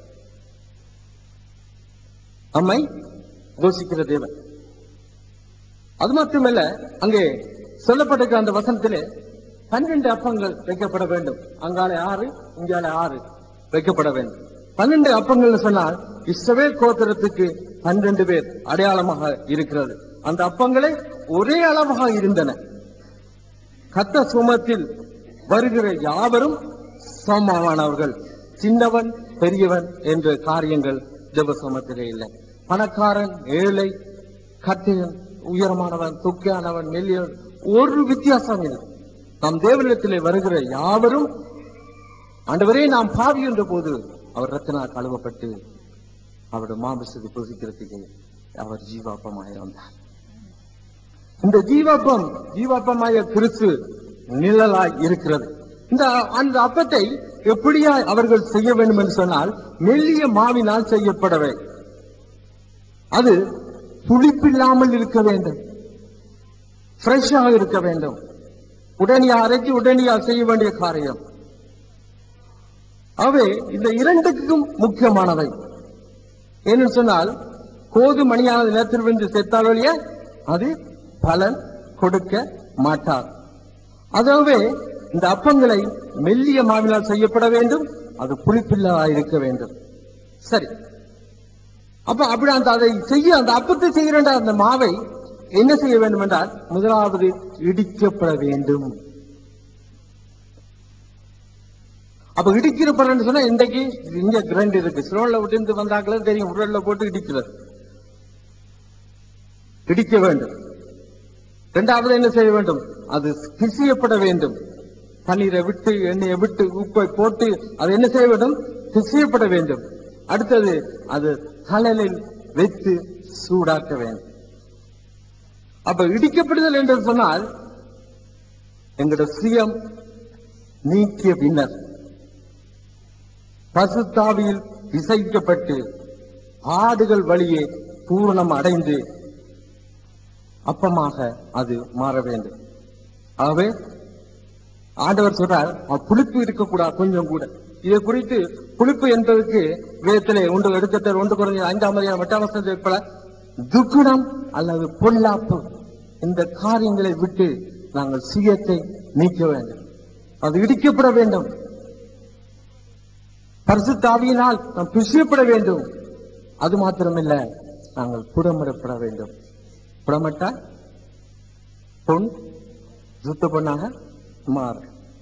நம்மை போஷிக்கிற தேவன் அது மட்டுமல்ல அங்கே சொல்லப்பட்டிருக்க அந்த வசனத்திலே பன்னிரண்டு அப்பங்கள் வைக்கப்பட வேண்டும் அங்காலே ஆறு இங்காலே ஆறு வைக்கப்பட வேண்டும் பன்னெண்டு அப்பங்கள் சொன்னால் இஸ்ரவேல் கோத்திரத்துக்கு பன்னிரண்டு பேர் அடையாளமாக இருக்கிறது அந்த அப்பங்களே ஒரே அளவாக இருந்தன கத்த சுமத்தில் வருகிற யாவரும் சமமானவர்கள் சின்னவன் பெரியவன் என்ற காரியங்கள் தேவசமத்திலே இல்லை பணக்காரன் ஏழை கட்டியன் உயரமானவன் துக்கியானவன் மெல்லியவன் ஒரு வித்தியாசம் இல்லை நம் தேவனிடத்திலே வருகிற யாவரும் ஆண்டவரே நாம் பாவி என்ற போது அவர் ரத்தினால் கழுவப்பட்டு அவருடைய மாமிசத்தை புசிக்கிறதுக்கு அவர் ஜீவாப்பமாய் வந்தார் இந்த ஜீவாப்பம் ஜீவாப்பமாய கிறிஸ்து நிழலாய் இருக்கிறது இந்த அந்த அப்பத்தை எப்படியா அவர்கள் செய்ய வேண்டும் என்று சொன்னால் மெல்லிய மாவினால் செய்யப்படவே அது புளிப்பில்லாமல் இருக்க வேண்டும் ஃப்ரெஷ்ஷாக இருக்க வேண்டும் உடனடியாக அரைத்து உடனடியாக செய்ய வேண்டிய காரியம் அவை இந்த இரண்டுக்கும் முக்கியமானவை ஏன்னு சொன்னால் கோது மணியானது நேரத்தில் வந்து செத்தால் வழிய அது பலன் கொடுக்க மாட்டார் அதாகவே இந்த அப்பங்களை மெல்லிய மாவினால் செய்யப்பட வேண்டும் அது புளிப்பில்லாத இருக்க வேண்டும் சரி அப்ப அப்படி அந்த அதை செய்ய அந்த அப்பத்தை செய்கிற அந்த மாவை என்ன செய்ய வேண்டும் என்றால் முதலாவது இடிக்கப்பட வேண்டும் அப்ப இடிக்கிறப்படன்னு சொன்னா இன்றைக்கு இங்க கிரைண்ட் இருக்கு ஸ்லோன்ல விட்டு வந்தாக்களே தெரியும் உரல்ல போட்டு இடிக்கிறது இடிக்க வேண்டும் இரண்டாவது என்ன செய்ய வேண்டும் அது பிசியப்பட வேண்டும் தண்ணீரை விட்டு எண்ணெயை விட்டு உப்பை போட்டு அது என்ன செய்ய வேண்டும் பிசியப்பட வேண்டும் அடுத்தது அது தணலில் வைத்து சூடாக்க வேண்டும் அப்ப இடிக்கப்படுதல் என்று சொன்னால் எங்களுடைய சுயம் நீக்கிய பின்னர் பசுத்தாவியில் விசைக்கப்பட்டு ஆடுகள் வழியே பூரணம் அடைந்து அப்பமாக அது மாற வேண்டும் ஆகவே ஆண்டவர் சொல்றார் "அஹ், புளிப்பு இருக்கக்கூடாது கொஞ்சம் கூட இதை குறித்து புளிப்பு என்பதற்கு வேதத்திலே ஒன்று எடுக்கத்தர் ஒன்று குறைஞ்ச ஐந்தாம் அதிகாரம் எட்டாம் வசனத்தை போல துக்குணம் அல்லது பொல்லாப்பு இந்த காரியங்களை விட்டு நாங்கள் சுயத்தை நீக்க வேண்டும் அது இடிக்கப்பட வேண்டும் பரிசுத்தாவியினால் நாம் பிசியப்பட வேண்டும் அது மாத்திரமில்ல நாங்கள் புடமிடப்பட வேண்டும் புடமிட்டால் பொன் சுத்த பொண்ணாக மாறு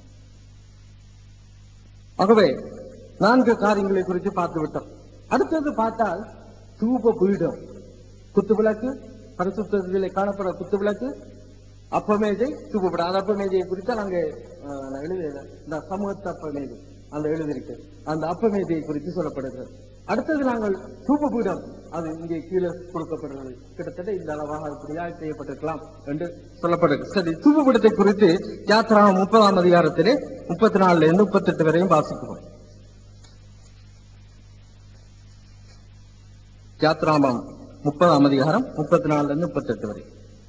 ஆகவே நான்கு காரியங்களை குறித்து பார்த்து விட்டோம் அடுத்தது பார்த்தால் தூப பீடம் குத்து விளக்கு பரிசுத்திலே காணப்படுற குத்து விளக்கு அப்பமேஜை தூபப்படம் அந்த அப்பமேஜையை குறித்து நாங்க அஹ், நான் எழுதி இந்த சமூகத்து அப்பமேஜை அந்த எழுதியிருக்கு அந்த அப்பமேஜையை குறித்து சொல்லப்படுகிறது அடுத்தது நாங்கள் தூப பீடம் அது இங்கே கீழே கொடுக்கப்படுகிறது கிட்டத்தட்ட இந்த அளவாக இப்படியாக செய்யப்பட்டிருக்கலாம் என்று சொல்லப்படுகிறது சரி தூப பீடத்தை குறித்து யாத்திரா முப்பதாம் அதிகாரத்திலே முப்பத்தி நாலுல இருந்து முப்பத்தெட்டு வரையும் வாசிக்கிறோம் யாத்ராமம் முப்பதாம் அதிகாரம் முப்பத்தி நாலுல இருந்து முப்பத்தெட்டு வரை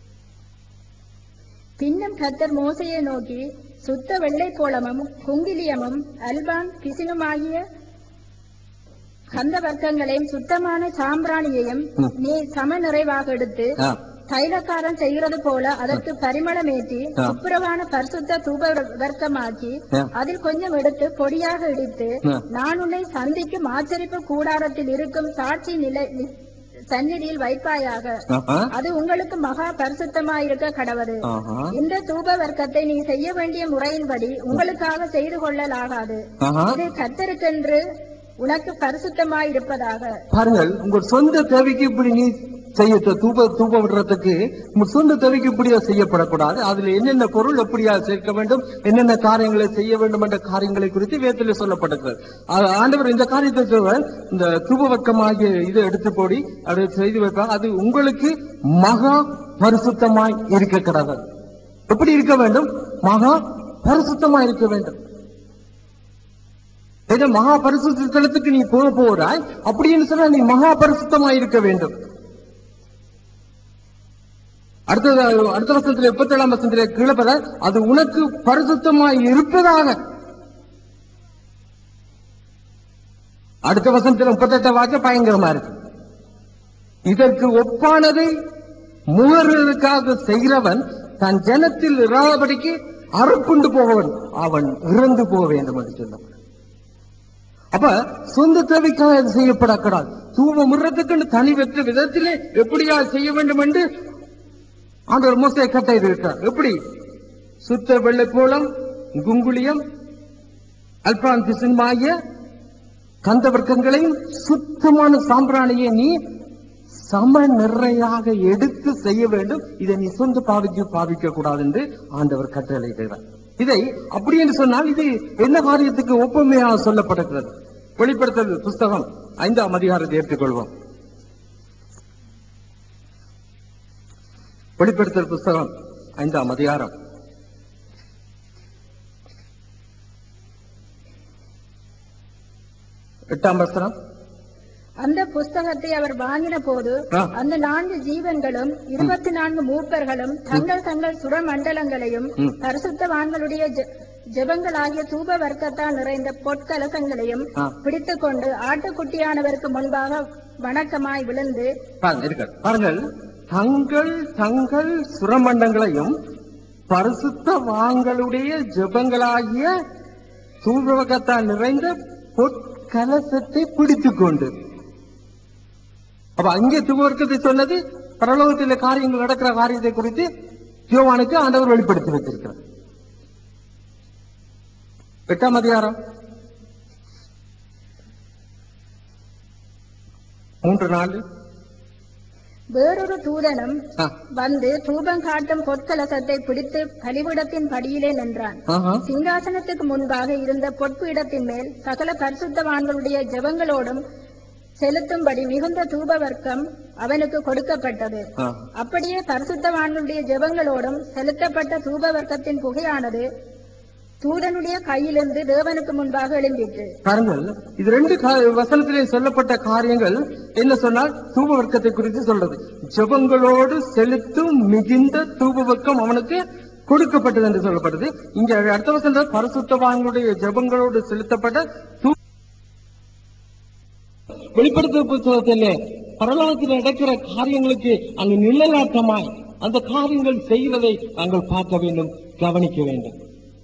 பின்னும் கர்த்தர் மோசையை நோக்கி சுத்த வெள்ளை கோலமும் குங்கிலியமும் அல்பான் பிசினுமாகிய கந்த வர்க்கங்களையும் சுத்தமான சாம்பிராணியையும் ம். நீ சம நிறைவாக எடுத்து ஆ, தைலக்காரன் செய்கிறது போல அதற்கு பரிமளமேற்றி ஆ. துப்புரவான பரிசுத்த தூப வர்க்கமாக்கி ஆ. அதில் கொஞ்சம் எடுத்து பொடியாக இடித்து ஆ. நான் உன்னை சந்திக்கும் ஆச்சரிப்பு கூடாரத்தில் இருக்கும் சாட்சி நிலை நி- சந்நிதியில் வைப்பாயாக ஆஹா, அது உங்களுக்கு மகா பரிசுத்தமாயிருக்க கடவது ஆஹா, இந்த தூப வர்க்கத்தை நீ செய்ய வேண்டிய முறையின்படி உங்களுக்காக செய்து கொள்ளலாகாது ஆஹா. இது கத்தருக்கென்று உனக்கு பரிசுத்தமாயிருப்பதாக பாருங்கள் உங்க சொந்த தேவைக்கு இப்படி நீ செய்ய தூப தூப விடுறதுக்கு உங்க சொந்த தேவைக்கு இப்படியா செய்யப்படக்கூடாது அதுல என்னென்ன பொருள் எப்படியா சேர்க்க வேண்டும் என்னென்ன காரியங்களை செய்ய வேண்டும் என்ற காரியங்களை குறித்து வேதத்தில் சொல்லப்படுகிறது அது ஆண்டவர் இந்த காரியத்தை சொல்வார் இந்த தூபவக்கமாகிய இதை எடுத்து போடி அதை செய்து வைப்பாங்க அது உங்களுக்கு மகா பரிசுத்தமாய் இருக்க கிடந்தது எப்படி இருக்க வேண்டும் மகா பரிசுத்தமாய் இருக்க வேண்டும் ஏதோ மகா பரிசுத்த ஸ்தலத்துக்கு நீ போக போறாய் அப்படின்னு சொன்னா நீ மகா பரிசுத்தமாய் இருக்க வேண்டும் அடுத்தது அடுத்த வருஷத்துல முப்பத்தேழாம் வருஷத்துல கீழப்பத அது உனக்கு பரிசுத்தமாய் இருப்பதாக அடுத்த வருஷத்துல முப்பத்தெட்டாம் வாக்க பயங்கரமா இருக்கு இதற்கு ஒப்பானதை முகர்வதற்காக செய்கிறவன் தன் ஜனத்தில் இராதபடிக்கு அறுப்புண்டு போகவன் அவன் இறந்து போக வேண்டும் என்று சொல்லப்படும் அப்ப சொந்த தேவைக்காக அது செய்யப்படக்கூடாது தூவ முறத்துக்கு தனி பெற்ற விதத்திலே எப்படியா செய்ய வேண்டும் என்று ஆண்டவர் மோசையை கட்டை இருக்கிறார் எப்படி சுத்த வெள்ளை கோலம் குங்குளியம் அல்பான் பிசின்மாகிய கந்த வர்க்கங்களையும் சுத்தமான சாம்பிராணியை நீ சம நிறையாக எடுத்து செய்ய வேண்டும் இதை நீ சொந்த பாவிக்கு பாவிக்க கூடாது என்று ஆண்டவர் கட்டளையிடுகிறார் இதை அப்படி என்று சொன்னால் இது என்ன காரியத்துக்கு ஒப்புமையாக சொல்லப்படுகிறது வெளிப்படுத்தல் புஸ்தகம் ஐந்தாம் அதிகாரத்தை எடுத்துக்கொள்வோம் வெளிப்படுத்தல் புஸ்தகம் ஐந்தாம் அதிகாரம் எட்டாம் வசனம் அந்த புஸ்தகத்தை அவர் வாங்கின போது ஆ. அந்த நான்கு ஜீவன்களும் இருபத்தி நான்கு மூப்பர்களும் தங்கள் தங்கள் சுரமண்டலங்களையும் ம். பரிசுத்தவான்களுடைய ஜெ- ஜெபங்களாகிய தூப வர்க்கத்தால் நிறைந்த பொற்கலசங்களையும் ஆ. பிடித்துக் கொண்டு ஆட்டுக்குட்டியானவருக்கு முன்பாக வணக்கமாய் விழுந்து பாருங்க இருக்க பாருங்கள் தங்கள் தங்கள் சுரமண்டங்களையும் பரிசுத்த வாங்களுடைய ஜெபங்களாகிய தூபகத்தால் நிறைந்த பொற்கலசத்தை பிடித்துக் கொண்டு அப்ப அங்கே தூபவர்க்கத்தை சொன்னது பரலோகத்தில் காரியங்கள் நடக்கிற காரியத்தை குறித்து யோவானுக்கு ஆண்டவர் வெளிப்படுத்தி வைத்திருக்கிறார் எட்டாம் அதிகாரம் மூன்று நாள் வேறொரு தூதனும் ஆ, வந்து தூபம் காட்டும் பொற்கலசத்தை பிடித்து பலிபீடத்தின் படியிலே நின்றான் ஆஹா. சிங்காசனத்துக்கு முன்பாக இருந்த பொற்பீடத்தின் மேல் சகல பரிசுத்தவான்களுடைய ஜெபங்களோடும் செலுத்தும்படி மிகுந்த தூப வர்க்கம் அவனுக்கு கொடுக்கப்பட்டது ஆ. அப்படியே பரிசுத்தவான்களுடைய ஜெபங்களோடும் செலுத்தப்பட்ட தூப வர்க்கத்தின் புகையானது தூதனுடைய கையிலிருந்து தேவனுக்கு முன்பாக எழும்பிற்று பாருங்கள் இது ரெண்டு கா- வசனத்திலே சொல்லப்பட்ட காரியங்கள் என்ன சொன்னால் தூப வர்க்கத்தை குறித்து சொல்றது ஜெபங்களோடு செலுத்தும் மிகுந்த தூப வர்க்கம் அவனுக்கு கொடுக்கப்பட்டது என்று சொல்லப்பட்டது இங்க அடுத்த வசனம் பரிசுத்தவான்களுடைய ஜெபங்களோடு செலுத்தப்பட்ட தூ வெளிப்படுத்த புத்தகத்திலே பரலோகத்தில் நடக்கிற காரியங்களுக்கு அங்கு நிழலாட்டமாய் அந்த காரியங்கள் செய்கிறதை நாங்கள் பார்க்க வேண்டும் கவனிக்க வேண்டும்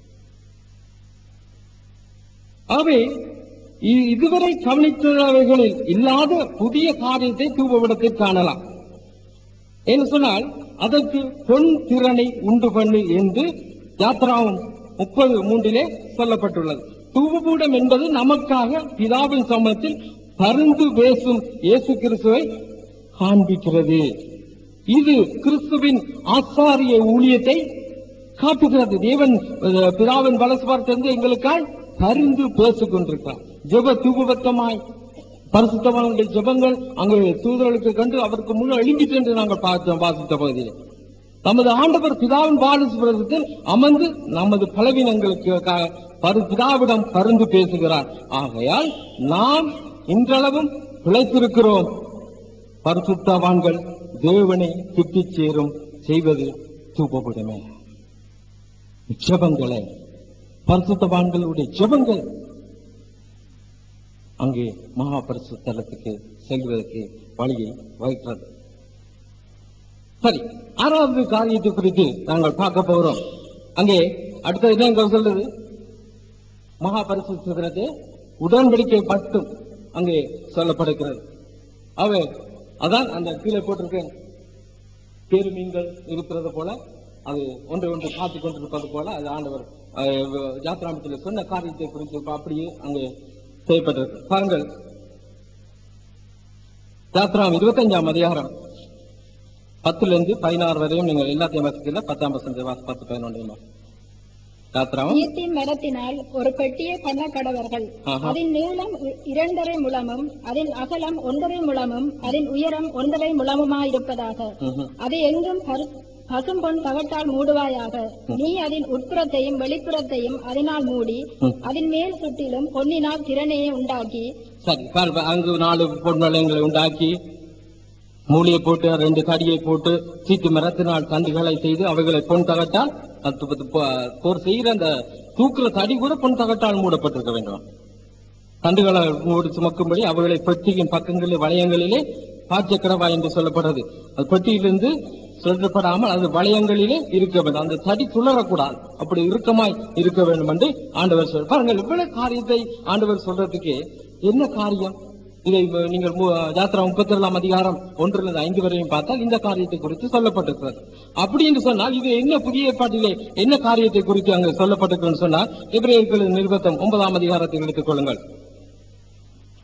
ஆகவே இ- இதுவரை கவனித்தவைகளில் இல்லாத புதிய காரியத்தை தூபவிடத்தில் காணலாம் என்று சொன்னால் அதற்கு பொன் திறனை உண்டு பண்ணு என்று யாத்ராவும் முப்பது மூன்றிலே சொல்லப்பட்டுள்ளது தூபபூடம் என்பது நமக்காக பிதாவின் சமூகத்தில் பருந்து பேசும் இயேசு கிறிஸ்துவை காண்பிக்கிறது இது கிறிஸ்துவின் ஆசாரிய ஊழியத்தை காட்டுகிறது தேவன் அஹ், பிதாவின் வலசுபார்த்திருந்து எங்களுக்காய் பரிந்து பேசிக் கொண்டிருக்கிறார் ஜெப தூபவத்தமாய் பரிசுத்தவானுடைய ஜெபங்கள் அங்கு தூதர்களுக்கு கண்டு அவருக்கு முழு எழும்பிட்டு என்று நாங்கள் பார்த்தோம் வாசித்த பகுதியில் நமது ஆண்டவர் பிதாவின் பாலசுபிரதத்தில் அமர்ந்து நமது பலவீனங்களுக்கு கா- பரு- பிதாவிடம் பருந்து பேசுகிறார் ஆகையால் நாம் இன்றளவும் பிழைத்திருக்கிறோம் பரிசுத்தவான்கள் தேவனை கிட்டிச் சேரும் செய்வது தூபபுடமே ஜெபங்களை பரிசுத்தவான்களுடைய ஜெபங்கள் அங்கே மகா பரிசுத்தலத்துக்கு செல்வதற்கு வழியை வகிக்கிறது சரி ஆறாவது காரியத்தை குறித்து நாங்கள் பார்க்க போகிறோம் அங்கே அடுத்தது என்ன இங்க சொல்றது மகா பரிசுத்தலத்தை உடன்படிக்கை மட்டும் அங்கே சொல்லப்படுகிறது அவை அதான் அந்த கீழே போட்டிருக்கேன் பெருமீன்கள் இருக்கிறது போல அது ஒன்றை ஒன்று காத்து கொண்டிருப்பது போல அது ஆண்டவர் அஹ், யாத்ராமத்தில் சொன்ன காரியத்தை குறித்து அப்படியே அங்கே செய்யப்பட்டிருக்கு பாருங்கள் யாத்ராம் இருபத்தஞ்சாம் அதிகாரம் பத்துல இருந்து பதினாறு வரையும் நீங்கள் எல்லாத்தையும் வாசிக்கல பத்தாம் பசங்க வாசி பத்து பதினொன்று யாத்ராவும் ஈட்டின் மரத்தினால் ஒரு பெட்டியை பண்ண கடவர்கள் ஆஹா. அதன் நீளம் இ- இரண்டரை முழமும் அதன் அகலம் ஒன்றரை முழமும் அதன் உயரம் ஒன்றரை முழமுமாயிருப்பதாக ம்ஹும். அதை எங்கும் பரு- பசும்பொன் தகட்டால் மூடுவாயாக நீ அதன் உட்புறத்தையும் வெளிப்புறத்தையும் அதனால் மூடி ம். அதன் மேல் சுற்றிலும் பொன்னினால் திறனையை உண்டாக்கி சரி பாரு, அங்கு நாலு பொன் நிலையங்களை உண்டாக்கி மூலியை போட்டு ரெண்டு தடியை போட்டு சீட்டு மரத்தினால் தண்டுகளை செய்து அவைகளை பொன் தகட்டால் அது ப- ப- போர் செய்கிற அந்த தூக்குற தடி கூட பொன் தகட்டால் மூடப்பட்டிருக்க வேண்டும் தண்டுகளை மூடி சுமக்கும்படி அவைகளை பெட்டியின் பக்கங்களில் வளையங்களிலே பாச்சக்கடவா என்று சொல்லப்படுறது அது பெட்டியிலிருந்து சொல்லப்படாமல் அது வளையங்களிலே இருக்க வேண்டும் அந்த தடி துளரக்கூடாது அப்படி இறுக்கமாய் இருக்க வேண்டும் என்று ஆண்டவர் சொல் பாருங்கள் இவ்வளவு காரியத்தை ஆண்டவர் சொல்றதுக்கு என்ன காரியம் இதை வ- நீங்கள் மு- யாத்ரா முப்பத்தி ஏழாம் அதிகாரம் ஒன்றிலிருந்து ஐந்து வரையும் பார்த்தால் இந்த காரியத்தை குறித்து சொல்லப்பட்டிருக்கிறது அப்படி என்று சொன்னால் இது என்ன புதிய ஏற்பாட்டிலே என்ன காரியத்தை குறித்து அங்கு சொல்லப்பட்டிருக்கிறது சொன்னால் எபிரேயர்களின் நிருபத்தம் ஒன்பதாம் அதிகாரத்தை எடுத்துக் கொள்ளுங்கள்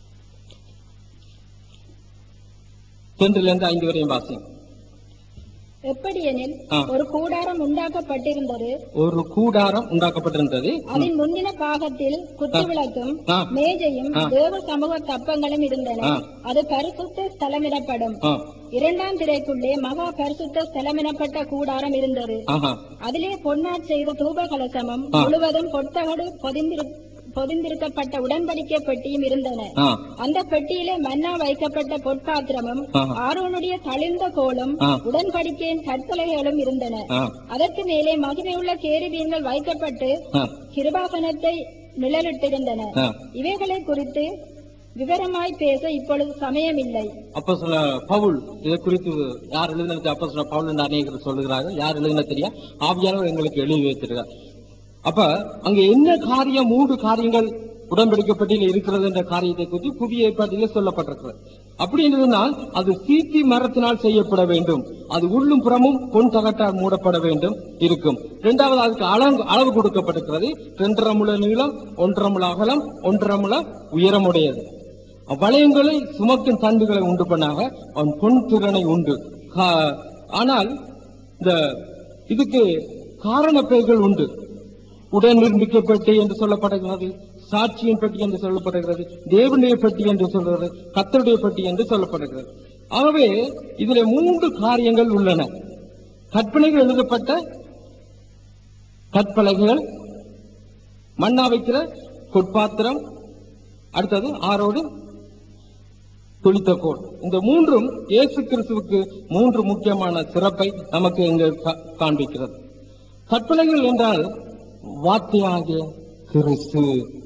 தொன்றிலிருந்து இருந்து ஐந்து வரையும் வாசிங்க எப்படியெனில் ஆ. ஒரு கூடாரம் உண்டாக்கப்பட்டிருந்தது ஒரு கூடாரம் உண்டாக்கப்பட்டிருந்தது அதன் முந்தின பாகத்தில் குத்துவிளக்கும் ஆ. மேஜையும் ஆ. தேவ சமூக தப்பங்களும் இருந்தன ஆ. அது பரிசுத்த ஸ்தலமிடப்படும் ஆ, இரண்டாம் திரைக்குள்ளே மகா பரிசுத்த ஸ்தலமிடப்பட்ட கூடாரம் இருந்தது ஆஹா அதிலே பொன்னாற் செய்த தூப கலசமும் ஆ. முழுவதும் பொத்தகடு பொதிந்திரு பொதிந்திருக்கப்பட்ட உடன்படிக்கை பெட்டியும் இருந்தன ஆ அந்த பெட்டியிலே மன்னா வைக்கப்பட்ட பொற்பாத்திரமும் ஆஹா. ஆரோனுடைய தளிர்ந்த கோலும் ஆ. உடன்படிக்கையின் கற்பலகைகளும் இருந்தன ஆ அதற்கு மேலே மகிமையுள்ள கேருபீன்கள் வைக்கப்பட்டு ஆ கிருபாசனத்தை நிழலிட்டிருந்தன ஆ. இவைகளை குறித்து விவரமாய் பேச இப்பொழுது சமயமில்லை அப்போ சொல்ல பவுல் இதை குறித்து யார் எழுதினது அப்போ சொல்ல பவுல் என்று அநேகர் சொல்லுகிறார்கள் யார் எழுதின தெரியா ஆவியானவர் எங்களுக்கு எழுதி வைத்திருக்கார் அப்ப அங்க என்ன காரியம் மூன்று காரியங்கள் உடன்படிக்கப்பட்டியில் இருக்கிறது என்ற காரியத்தை குறித்து புதிய ஏற்பாட்டிலே சொல்லப்பட்டிருக்கிறது அப்படி என்றால் அது சீத்தி மரத்தினால் செய்யப்பட வேண்டும் அது உள்ளும் புறமும் பொன் தகட்டால் மூடப்பட வேண்டும் இருக்கும் இரண்டாவது அதுக்கு அளவு அளவு கொடுக்கப்பட்டிருக்கிறது இரண்டரை முழ நீளம் ஒன்றரை முழ அகலம் ஒன்றரை முழ உயரமுடையது வளையங்களை சுமக்கும் தண்டுகளை உண்டு பண்ணாக அவன் பொன் திறனை உண்டு கா- ஆனால் இந்த இதுக்கு காரண பெயர்கள் உண்டு உடன் நிர்மிக்கப்பட்டு என்று சொல்லப்படுகிறது சாட்சியின் பெட்டி என்று சொல்லப்படுகிறது தேவனுடைய பெட்டி என்று சொல்கிறது கத்தருடைய பெட்டி என்று சொல்லப்படுகிறது ஆகவே இதிலே மூன்று காரியங்கள் உள்ளன கற்பனைகள் எழுதப்பட்ட கற்பலகைகள் மண்ணா வைக்கிற பொற்பாத்திரம் அடுத்தது ஆரோடு துளித்த கோல் இந்த மூன்றும் இயேசு கிறிஸ்துவுக்கு மூன்று முக்கியமான சிறப்பை நமக்கு இங்கு கா- காண்பிக்கிறது கற்பனைகள் என்றால் வார்த்தையாகிய கிறிஸ்து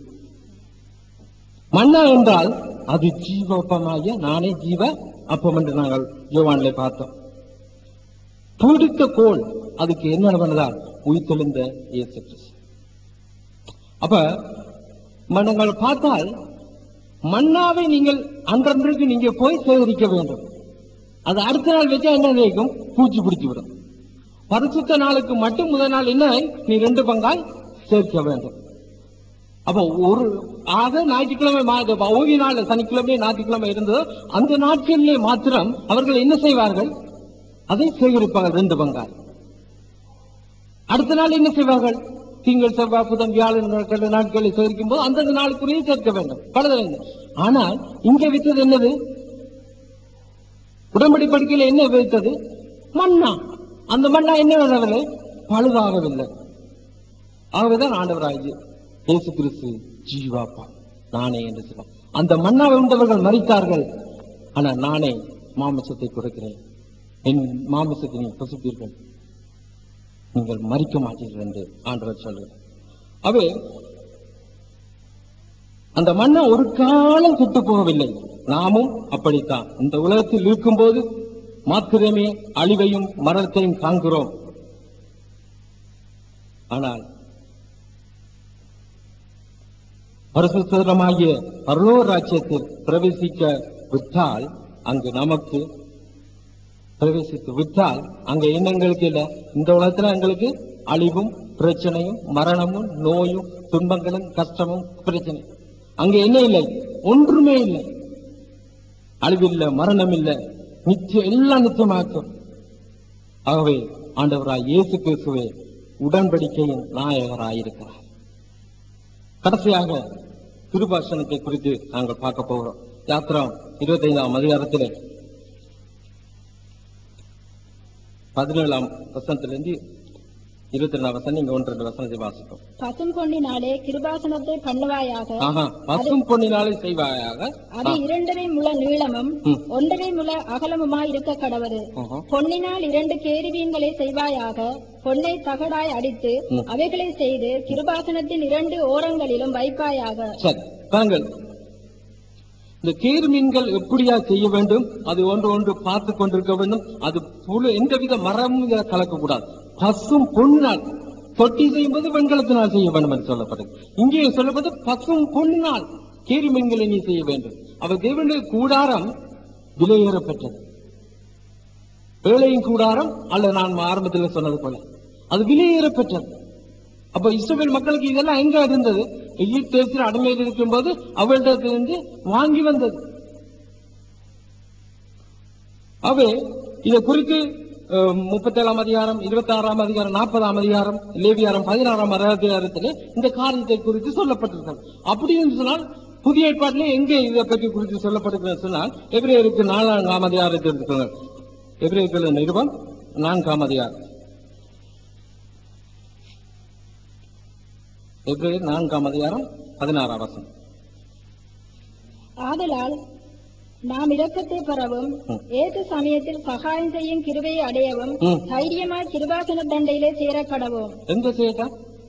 மன்னா என்றால் அது ஜீவப்பமாகிய நானே ஜீவ அப்பம் என்று நாங்கள் யோவானிலே பார்த்தோம் துடித்த கோல் அதுக்கு என்ன பண்ணதால் உயிர்த்தெழுந்த இயேசு கிறிஸ்து அப்ப நீங்கள் பார்த்தால் மன்னாவை நீங்கள் அன்றன்றைக்கு நீங்க போய் சேகரிக்க வேண்டும் அது அடுத்த நாள் வச்சா என்ன நினைக்கும் பூச்சி பிடிச்சு விடும் பரிசுத்த நாளுக்கு மட்டும் முதல் நாள் என்ன நீ ரெண்டு பங்காய் சேர்க்க வேண்டும் அப்ப ஒரு ஆக ஞாயிற்றுக்கிழமை மா- ஓய்வு நாள் சனிக்கிழமை ஞாயிற்றுக்கிழமை இருந்ததோ அந்த நாட்களிலே மாத்திரம் அவர்கள் என்ன செய்வார்கள் அதை சேகரிப்பார்கள் ரெண்டு பங்காய் அடுத்த நாள் என்ன செய்வார்கள் திங்கள் செவ்வாய் புதன் வியாழன் நாட்கள் நாட்களை சேர்க்கும் போது அந்தந்த நாளுக்குரிய சேர்க்க வேண்டும் பலதரங்க ஆனால் இங்க வித்தது என்னது உடம்படி படுக்கையில என்ன வைத்தது மண்ணா அந்த மண்ணா என்ன வரவில்லை பழுதாகவில்லை ஆகவேதான் ஆண்டவராகி இயேசு கிறிஸ்து ஜீவாப்பா நானே என்று சொன்னார் அந்த மண்ணாவை உண்டவர்கள் மறித்தார்கள் ஆனால் நானே மாமிசத்தை கொடுக்கிறேன் என் மாமிசத்தை நீ பசுப்பீர்கள் நீங்கள் மறிக்க மாட்டீர்கள் என்று ஆண்டவர் சொல்கிறார் அவே அந்த மண்ணை ஒரு காலம் கெட்டு போகவில்லை நாமும் அப்படித்தான் இந்த உலகத்தில் இருக்கும்போது மாத்திரமே அழிவையும் மரணத்தையும் காண்கிறோம் ஆனால் பரிசுத்தமாகிய பரலோ ராஜ்யத்தில் பிரவேசிக்க விட்டால் அங்கு நமக்கு பிரவேசித்து விட்டால் அங்க என்ன எங்களுக்கு இல்ல இந்த உலகத்துல எங்களுக்கு அழிவும் பிரச்சனையும் மரணமும் நோயும் துன்பங்களும் கஷ்டமும் பிரச்சனை அங்க என்ன இல்லை ஒன்றுமே இல்லை அழிவில்லை மரணம் இல்லை நிச்சயம் எல்லாம் நிச்சயமாக்கும் ஆகவே ஆண்டவராய் இயேசு கிறிஸ்துவே உடன்படிக்கையின் நாயகராயிருக்கிறார் கடைசியாக திருபாஷனத்தை குறித்து நாங்கள் பார்க்க போகிறோம் யாத்திரம் இருபத்தி ஐந்தாம் அதிகாரத்திலே பதினேழாம் வசனத்திலிருந்து இருபத்தி ரெண்டாம் வசனம் இங்க ஒன்று ரெண்டு வசனத்தை வாசிப்போம் பசும் பொன்னினாலே கிருபாசனத்தை பண்ணுவாயாக ஆஹா பசும் பொன்னினாலே செய்வாயாக அது இரண்டரை முழ நீளமும் ம். ஒன்றரை முழ அகலமுமாய் இருக்க கடவது ஆஹா. பொன்னினால் இரண்டு கேருபீன்களை செய்வாயாக பொன்னை தகடாய் அடித்து ம். அவைகளை செய்து கிருபாசனத்தின் இரண்டு ஓரங்களிலும் வைப்பாயாக சரி பாருங்கள் இந்த கேரு மீன்கள் எப்படியா செய்ய வேண்டும் அது ஒன்று ஒன்று பார்த்து கொண்டிருக்க வேண்டும் அது புழு எந்தவித மரமும் இதில் கலக்கக்கூடாது பசும் பொன்னால் தொட்டி செய்யும்போது வெண்கலத்தினால் செய்ய வேண்டும் என்று சொல்லப்பட்டது இங்கே சொல்லப்பது பசும் பொன்னால் கேரு மீன்களை நீ செய்ய வேண்டும் அவர் தேவனுடைய கூடாரம் விலையேறப்பட்டது ஏழையின் கூடாரம் அல்ல நான் ஆரம்பத்தில் சொன்னது போல அது விலையேறப்பட்டது அப்ப இஸ்ரவேல் மக்களுக்கு இதெல்லாம் எங்க இருந்தது எகிப்து தேசத்தில் அடிமையில் இருக்கும்போது அவர்களிடத்திலிருந்து வாங்கி வந்தது அவை இதை குறித்து முப்பத்தேழாம் அதிகாரம் இருபத்தி ஆறாம் அதிகாரம் நாற்பதாம் அதிகாரம் லேவியாரம் பதினாறாம் அதிகாரத்திலே இந்த காரியத்தை குறித்து சொல்லப்பட்டிருக்கிறது அப்படின்னு சொன்னால் புதிய ஏற்பாட்டிலே எங்கே இதை பற்றி குறித்து சொல்லப்படுகிறது சொன்னால் எபிரேயருக்கு நான்காம் அதிகாரத்தில் இருக்கிறது எபிரேயர்கள் நிருபம் நான்காம் அதிகாரம் எபிரேயர் நான்காம் அதிகாரம் பதினாறாம் வசனம் ஆதலால் நாம் இரக்கத்தை பெறவும் ம். ஏற்ற சமயத்தில் சகாயம் செய்யும் கிருபையை அடையவும் ம். தைரியமாய் கிருபாசன தண்டையிலே சேர கடவோம் எங்க சேட்டா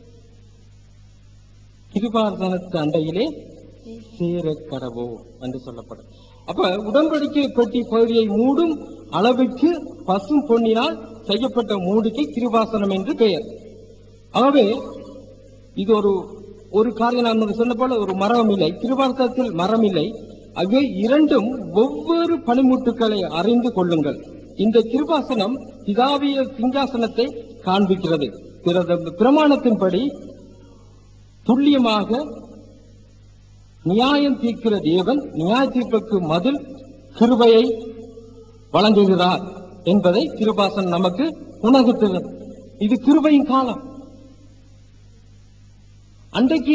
கிருபாசனத்து அண்டையிலே சேர கடவோ என்று சொல்லப்படும் அப்ப உடன்படிக்கை பெட்டி பகுதியை மூடும் அளவுக்கு பசும் பொன்னினால் செய்யப்பட்ட மூடிக்கு கிருபாசனம் என்று பெயர் ஆகவே இது ஒரு ஒரு காரியம் நான் சொன்ன போல ஒரு மரம் இல்லை கிருபாசனத்தில் மரம் இல்லை அவை இரண்டும் ஒவ்வொரு பனிமுட்டுக்களை அறிந்து கொள்ளுங்கள் இந்த கிருபாசனம் பிதாவிய சிங்காசனத்தை காண்பிக்கிறது பிற- பிரமாணத்தின்படி துல்லியமாக நியாயம் தீர்க்கிற தேவன் நியாய தீர்ப்புக்கு மதில் கிருபையை வழங்குகிறார் என்பதை கிருபாசன் நமக்கு உணர்த்துகிறது இது கிருபையின் காலம் அன்றைக்கு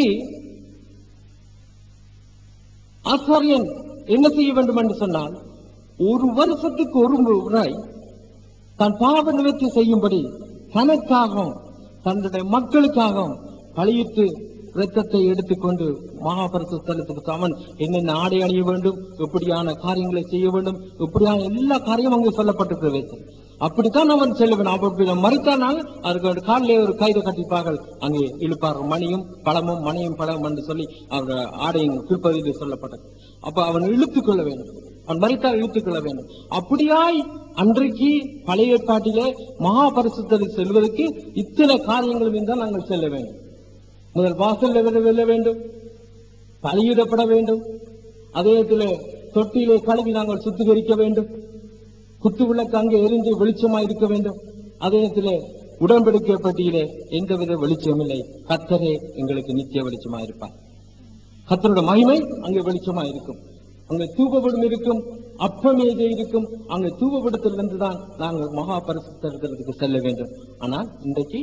ஆசாரியன் என்ன செய்ய வேண்டும் என்று சொன்னால் ஒரு வருஷத்துக்கு ஒரு முறை தன் பாவ நிவர்த்தி செய்யும்படி தனக்காகவும் தன்னுடைய மக்களுக்காகவும் பழியிட்டு இரத்தத்தை எடுத்துக்கொண்டு மகாபரிசு ஸ்தலத்துக்கு அவன் என்னென்ன ஆடை அணிய வேண்டும் எப்படியான காரியங்களை செய்ய வேண்டும் இப்படியான எல்லா காரியமும் அங்கே சொல்லப்பட்டிருக்கிறது அப்படித்தான் அவன் செல்ல வேண்டும் அப்படி மறித்தானால் அதுக்கு ஒரு காலிலே ஒரு கயிறு கட்டிப்பார்கள் அங்கே இழுப்பார் மணியும் பழமும் மணியும் பழமும் என்று சொல்லி அவர் ஆடையும் பிற்பகுதியில் சொல்லப்பட்டது அப்ப அவன் இழுத்துக் கொள்ள வேண்டும் அவன் மறித்தால் இழுத்துக் கொள்ள வேண்டும் அப்படியாய் அன்றைக்கு பழைய ஏற்பாட்டிலே மகாபரிசுத்தரில் செல்வதற்கு இத்தனை காரியங்களும் இருந்தால் நாங்கள் செல்ல வேண்டும் முதல் வாசல்ல வெல்ல வெல்ல வேண்டும் பலியிடப்பட வேண்டும் அதே இடத்துல தொட்டியிலே கழுவி நாங்கள் சுத்திகரிக்க வேண்டும் குத்து விளக்கு அங்கே எரிந்து வெளிச்சமாய் இருக்க வேண்டும் அதே இடத்துல உடன்படிக்கை பட்டியலே எந்தவித வெளிச்சம் இல்லை கத்தரே எங்களுக்கு நித்திய வெளிச்சமா இருப்பார் கத்தரோட மகிமை அங்கே வெளிச்சமா இருக்கும் அங்கே தூபபடம் இருக்கும் அப்பமேஜை இருக்கும் அங்கே தூபபடத்திலிருந்து தான் நாங்கள் மகா பரிசுத்தலத்துக்கு செல்ல வேண்டும் ஆனால் இன்றைக்கு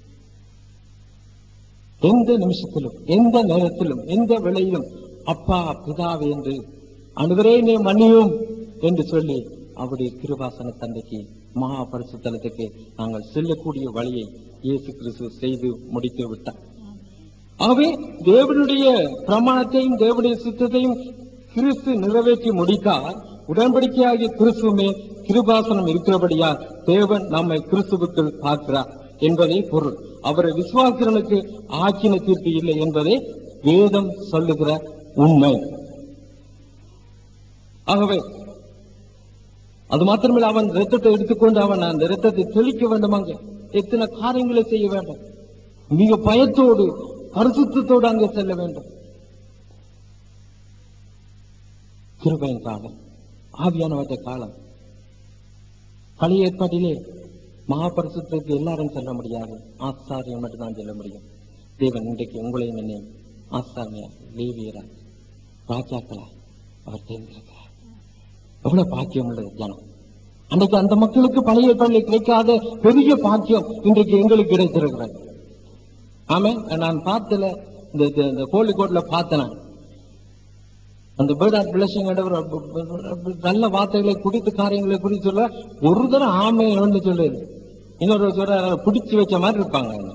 எந்த நிமிஷத்திலும் எந்த நேரத்திலும் எந்த வேளையிலும் அப்பா பிதாவே என்று அனுவரே நீ மன்னியும் என்று சொல்லி அவருடைய கிருபாசன தந்தைக்கு மகா பரிசுத்தலத்துக்கு நாங்கள் செல்லக்கூடிய வழியை இயேசு கிறிஸ்து செய்து முடித்து விட்டார் ஆகவே தேவனுடைய பிரமாணத்தையும் தேவனுடைய சித்தத்தையும் கிறிஸ்து நிறைவேற்றி முடித்தார் உடன்படிக்கையாகிய கிறிஸ்துவுமே கிருபாசனம் இருக்கிறபடியா தேவன் நம்மை கிறிஸ்துவுக்குள் பார்க்கிறார் என்பதே பொருள் அவரை விசுவாசிகளுக்கு ஆக்கின தீர்ப்பு இல்லை என்பதே வேதம் சொல்லுகிற உண்மை ஆகவே அது மாத்திரமில்ல அவன் ரத்தத்தை எடுத்துக்கொண்டு அவன் அந்த ரத்தத்தை தெளிக்க வேண்டுமாங்க எத்தனை காரியங்களை செய்ய வேண்டும் மிக பயத்தோடு பரிசுத்தத்தோடு அங்கே செல்ல வேண்டும் கிருபையின் காலம் ஆவியானவற்ற காலம் பழைய ஏற்பாட்டிலே மகாபரிசுத்திற்கு எல்லாரும் செல்ல முடியாது ஆசாரியம் மட்டும்தான் செல்ல முடியும் தேவன் இன்றைக்கு உங்களையும் என்னையும் ஆசாரியா லேவியரா ராஜாக்களா அவர் தேர்ந்தெடுக்கிறார் எவ்வளவு பாக்கியம் உள்ளது ஜனம் அன்றைக்கு அந்த மக்களுக்கு பழைய ஏற்பாட்டில் கிடைக்காத பெரிய பாக்கியம் இன்றைக்கு எங்களுக்கு கிடைத்திருக்கிறது ஆமே நான் பார்த்தல இந்த இந்த- இந்த கோழிக்கோட்ல பார்த்தேன் நான். அந்த பேர்ட் ஆஃப் பிளஸிங் நல்ல வார்த்தைகளை குடித்து காரியங்களை குறித்து சொல்ல ஒரு தடவை ஆமை ஒன்று சொல்லுது இன்னொரு சொல்ற பிடிச்சு வச்ச மாதிரி இருப்பாங்க அவங்க.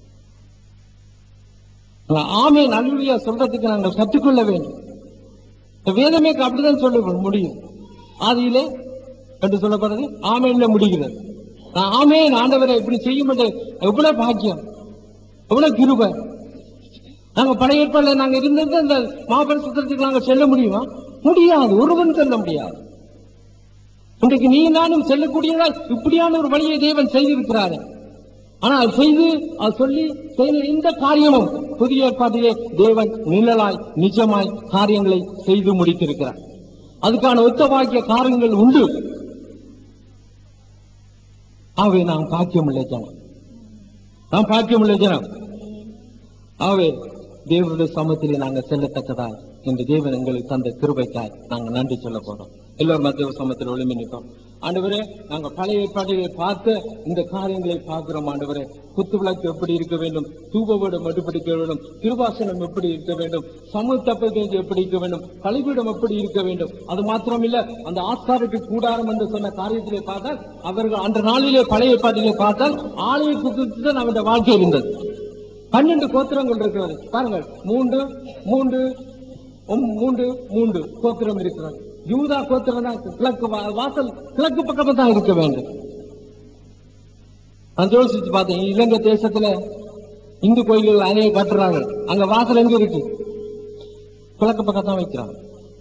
அந்த ஆமை நல்லியா சொல்றதுக்கு நாங்கள் கற்றுக்கொள்ள வேண்டும் இந்த வேதமே அப்படிதான் சொல்ல முடியும் ஆதியிலே என்று சொல்லப்படுறது ஆமையில முடிகிறது நான் ஆமே ஆண்டவரை இப்படி செய்ய மாட்டேன் எவ்வளவு பாக்கியம் எவ்வளவு கிருபை நாங்க பழைய ஏற்பாடுல நாங்க இருந்தது அந்த மாபெரும் சுத்தத்துக்கு நாங்க செல்ல முடியுமா முடியாது ஒருவன் செல்ல முடியாது இன்றைக்கு நீ நானும் செல்லக்கூடியதால் இப்படியான ஒரு வழியை தேவன் செய்திருக்கிறாரு ஆனால் செய்து அது சொல்லி செய்த இந்த காரியமும் புதிய ஏற்பாட்டிலே தேவன் நிழலாய் நிஜமாய் காரியங்களை செய்து முடித்திருக்கிறார் அதுக்கான ஒத்த வாக்கிய காரியங்கள் உண்டு ஆகவே நாம் பாக்கியமுள்ள ஜனம் நாம் பாக்கியமுள்ள ஜனம் ஆகவே தேவனுடைய சமத்திலே நாங்கள் செல்லத்தக்கதாய் இந்த தேவன் எங்களுக்கு தந்த கிருபைக்காய் நாங்க நன்றி சொல்ல போறோம் எல்லோரும் மத்திய சமத்தில் ஒளிமி நிற்போம் ஆண்டவரே நாங்க பழைய ஏற்பாட்டிலே பார்த்த இந்த காரியங்களை பார்க்கிறோம் ஆண்டவரே குத்து விளக்கு எப்படி இருக்க வேண்டும் தூபவீடம் எப்படி இருக்க வேண்டும் திருவாசனம் எப்படி இருக்க வேண்டும் சமூக தப்பத்தை எப்படி இருக்க வேண்டும் கலைபீடம் எப்படி இருக்க வேண்டும் அது மாத்திரமில்ல அந்த ஆஸ்காருக்கு கூடாரம் என்று சொன்ன காரியத்திலே பார்த்தால் அவர்கள் அந்த நாளிலே பழைய ஏற்பாட்டிலே பார்த்தால் ஆலயத்துக்கு தான் அவருடைய வாழ்க்கை இருந்தது பன்னெண்டு கோத்திரங்கள் இருக்கிறது பாருங்கள் மூன்று மூன்று ஒம்- மூன்று மூன்று கோத்திரம் இருக்கிறது யூதா கோத்திரம் தான் கிழக்கு வா- வாசல் கிழக்கு பக்கமா தான் இருக்க வேண்டும் நான் யோசிச்சு பார்த்தேன் இலங்கை தேசத்துல இந்து கோயில்கள் அநேக கட்டுறாங்க அங்க வாசல் எங்க இருக்கு கிழக்கு பக்கம் தான் வைக்கிறாங்க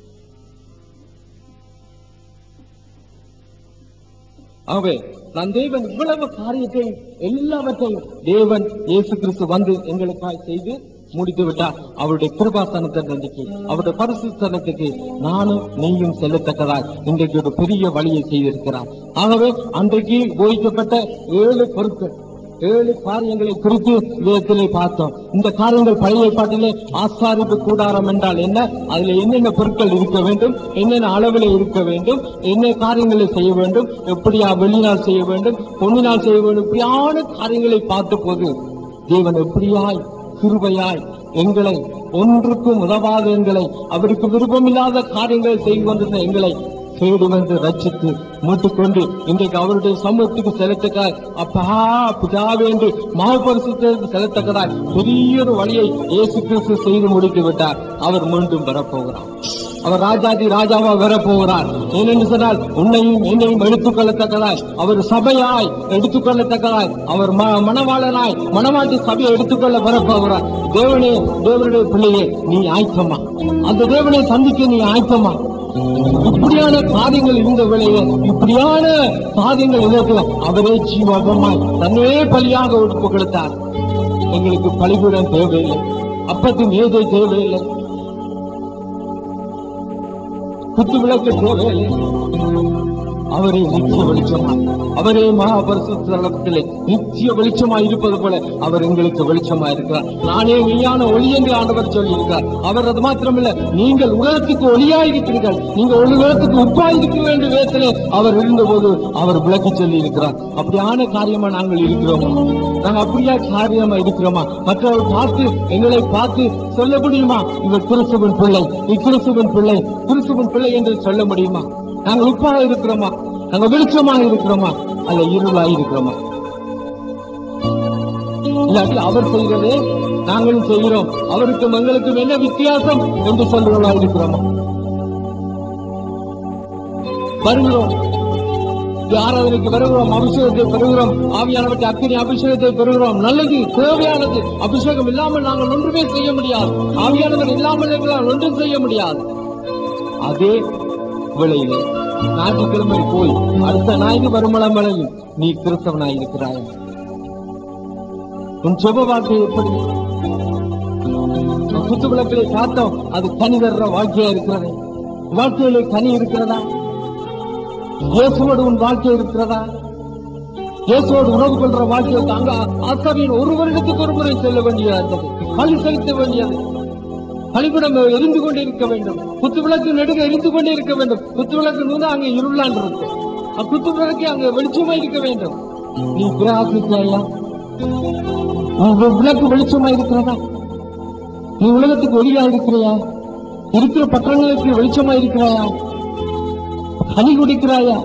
ஆகவே நான் தேவன் இவ்வளவு காரியத்தையும் எல்லாவற்றையும் தேவன் இயேசு கிறிஸ்து வந்து எங்களுக்காய் செய்து முடித்து விட்டார் அவருடைய கிருபாசனத்தை நன்றிக்கு அவருடைய பரிசுத்தனத்துக்கு நானும் நீயும் செல்லத்தக்கதாய் இன்றைக்கு ஒரு பெரிய வழியை செய்திருக்கிறார் ஆகவே அன்றைக்கு போதிக்கப்பட்ட ஏழு பொருட்கள் ஏழு காரியங்களை குறித்து வேதத்திலே பார்த்தோம் இந்த காரியங்கள் பழைய ஏற்பாட்டிலே ஆசாரிப்பு கூடாரம் என்றால் என்ன அதுல என்னென்ன பொருட்கள் இருக்க வேண்டும் என்னென்ன அளவில் இருக்க வேண்டும் என்ன காரியங்களை செய்ய வேண்டும் எப்படியா வெள்ளினால் செய்ய வேண்டும் பொன்னினால் செய்ய வேண்டும் இப்படியான காரியங்களை பார்த்த போது தேவன் எப்படியாய் கிருபையாய் எங்களை ஒன்றுக்கும் உதவாத எங்களை அவருக்கு விருப்பமில்லாத காரியங்களை செய்து கொண்டிருந்த எங்களை தேடி வந்து ரட்சித்து மீட்டுக்கொண்டு இன்றைக்கு அவருடைய சமூகத்துக்கு செலுத்துக்காய் அப்பா பிதாவே என்று மாபரிசுத்தத்துக்கு செலுத்தக்கதாய் பெரிய ஒரு வழியை இயேசு கிறிஸ்து செய்து முடித்து விட்டார் அவர் மீண்டும் வரப்போகிறார் அவர் ராஜாதி ராஜாவா வரப்போகிறார் ஏனென்று சொன்னால் உன்னையும் என்னையும் எடுத்துக்கொள்ளத்தக்கதாய் அவர் சபையாய் எடுத்துக்கொள்ளத்தக்கதாய் அவர் ம- மணவாளனாய் மணவாட்டி சபையை எடுத்துக்கொள்ள வரப்போகிறார் தேவனே தேவனுடைய பிள்ளையே நீ ஆயத்தமா அந்த தேவனை சந்திக்க நீ ஆயத்தமா இப்படியான காரியங்கள் இருந்த வேளையில இப்படியான காரியங்கள் இருந்தது அவரே ஜீவகமாய் தன்னே பலியாக ஒப்பு கொடுத்தார் எங்களுக்கு பலிபீடம் தேவையில்லை அப்பத்தின் ஏதை தேவையில்லை குத்து விளக்கு தேவையில்லை அவரே நித்திய வெளிச்சமாய் அவரே மகாபரிசுத்திலே நித்திய வெளிச்சமாய் இருப்பது போல அவர் எங்களுக்கு வெளிச்சமாய் இருக்கிறார் நானே மெய்யான ஒளி என்று ஆண்டவர் சொல்லியிருக்கார் அவர் அது மாத்திரமில்ல நீங்கள் உலகத்துக்கு ஒளியாய் இருக்கிறீர்கள் நீங்கள் உலகத்துக்கு உப்பாய் இருக்க வேண்டும் வேதத்திலே அவர் இருந்தபோது அவர் விளக்கி சொல்லி இருக்கிறார் அப்படியான காரியமா நாங்கள் இருக்கிறோமா நாங்கள் அப்படியா காரியமா இருக்கிறோமா மற்றவர்கள் பார்த்து எங்களை பார்த்து சொல்ல முடியுமா இவர் கிறிஸ்துவின் பிள்ளை இக்கிறிஸ்துவின் பிள்ளை கிறிஸ்துவின் பிள்ளை என்று சொல்ல முடியுமா நாங்கள் உப்பாக இருக்கிறோமா நாங்கள் வெளிச்சமாக இருக்கிறோமா அல்ல இருளாக இருக்கிறோமா இல்லாட்டி அவர் செய்கிறதே நாங்களும் செய்கிறோம் அவருக்கும் எங்களுக்கும் என்ன வித்தியாசம் என்று சொல்றவர்களா இருக்கிறோமா வருகிறோம் ஆராதனைக்கு வருகிறோம் அபிஷேகத்தை பெறுகிறோம் ஆவியானவற்றை அக்கினி அபிஷேகத்தை பெறுகிறோம் நல்லது தேவையானது அபிஷேகம் இல்லாமல் நாங்கள் ஒன்றுமே செய்ய முடியாது ஆவியானவர் இல்லாமல் எங்களால் ஒன்றும் செய்ய முடியாது அதே வேளையிலே ஞாயிற்றுக்கிழமை போய் அடுத்த ஞாயிறு வருமளமலையும் நீ கிறிஸ்தவனாய் இருக்கிறாய் உன் செப வாழ்க்கை எப்படி குத்து விளக்கிலே பார்த்தோம் அது கனி தர்ற வாழ்க்கையா இருக்கிறது வாழ்க்கையிலே கனி இருக்கிறதா இயேசுவோடு உன் வாழ்க்கை இருக்கிறதா இயேசுவோடு உறவு கொள்ற வாழ்க்கை அங்க ஆசாரியின் ஒரு வருடத்துக்கு ஒரு முறை செல்ல வேண்டியது இருந்தது பள்ளி செலுத்த வேண்டியது பலிபடம் எரிந்து கொண்டே இருக்க வேண்டும் குத்து விளக்கு நெடுக எரிந்து கொண்டே இருக்க வேண்டும் குத்து விளக்கு நூதா அங்கே இருளான் இருக்கும் அக்குத்து விளக்கு அங்கே வெளிச்சமா இருக்க வேண்டும் நீ பிரகாசித்தாயா உன் விளக்கு வெளிச்சமா இருக்கிறதா நீ உலகத்துக்கு ஒளியா இருக்கிறியா இருக்கிற பட்டணங்களுக்கு வெளிச்சமா இருக்கிறாயா கனி குடிக்கிறாயா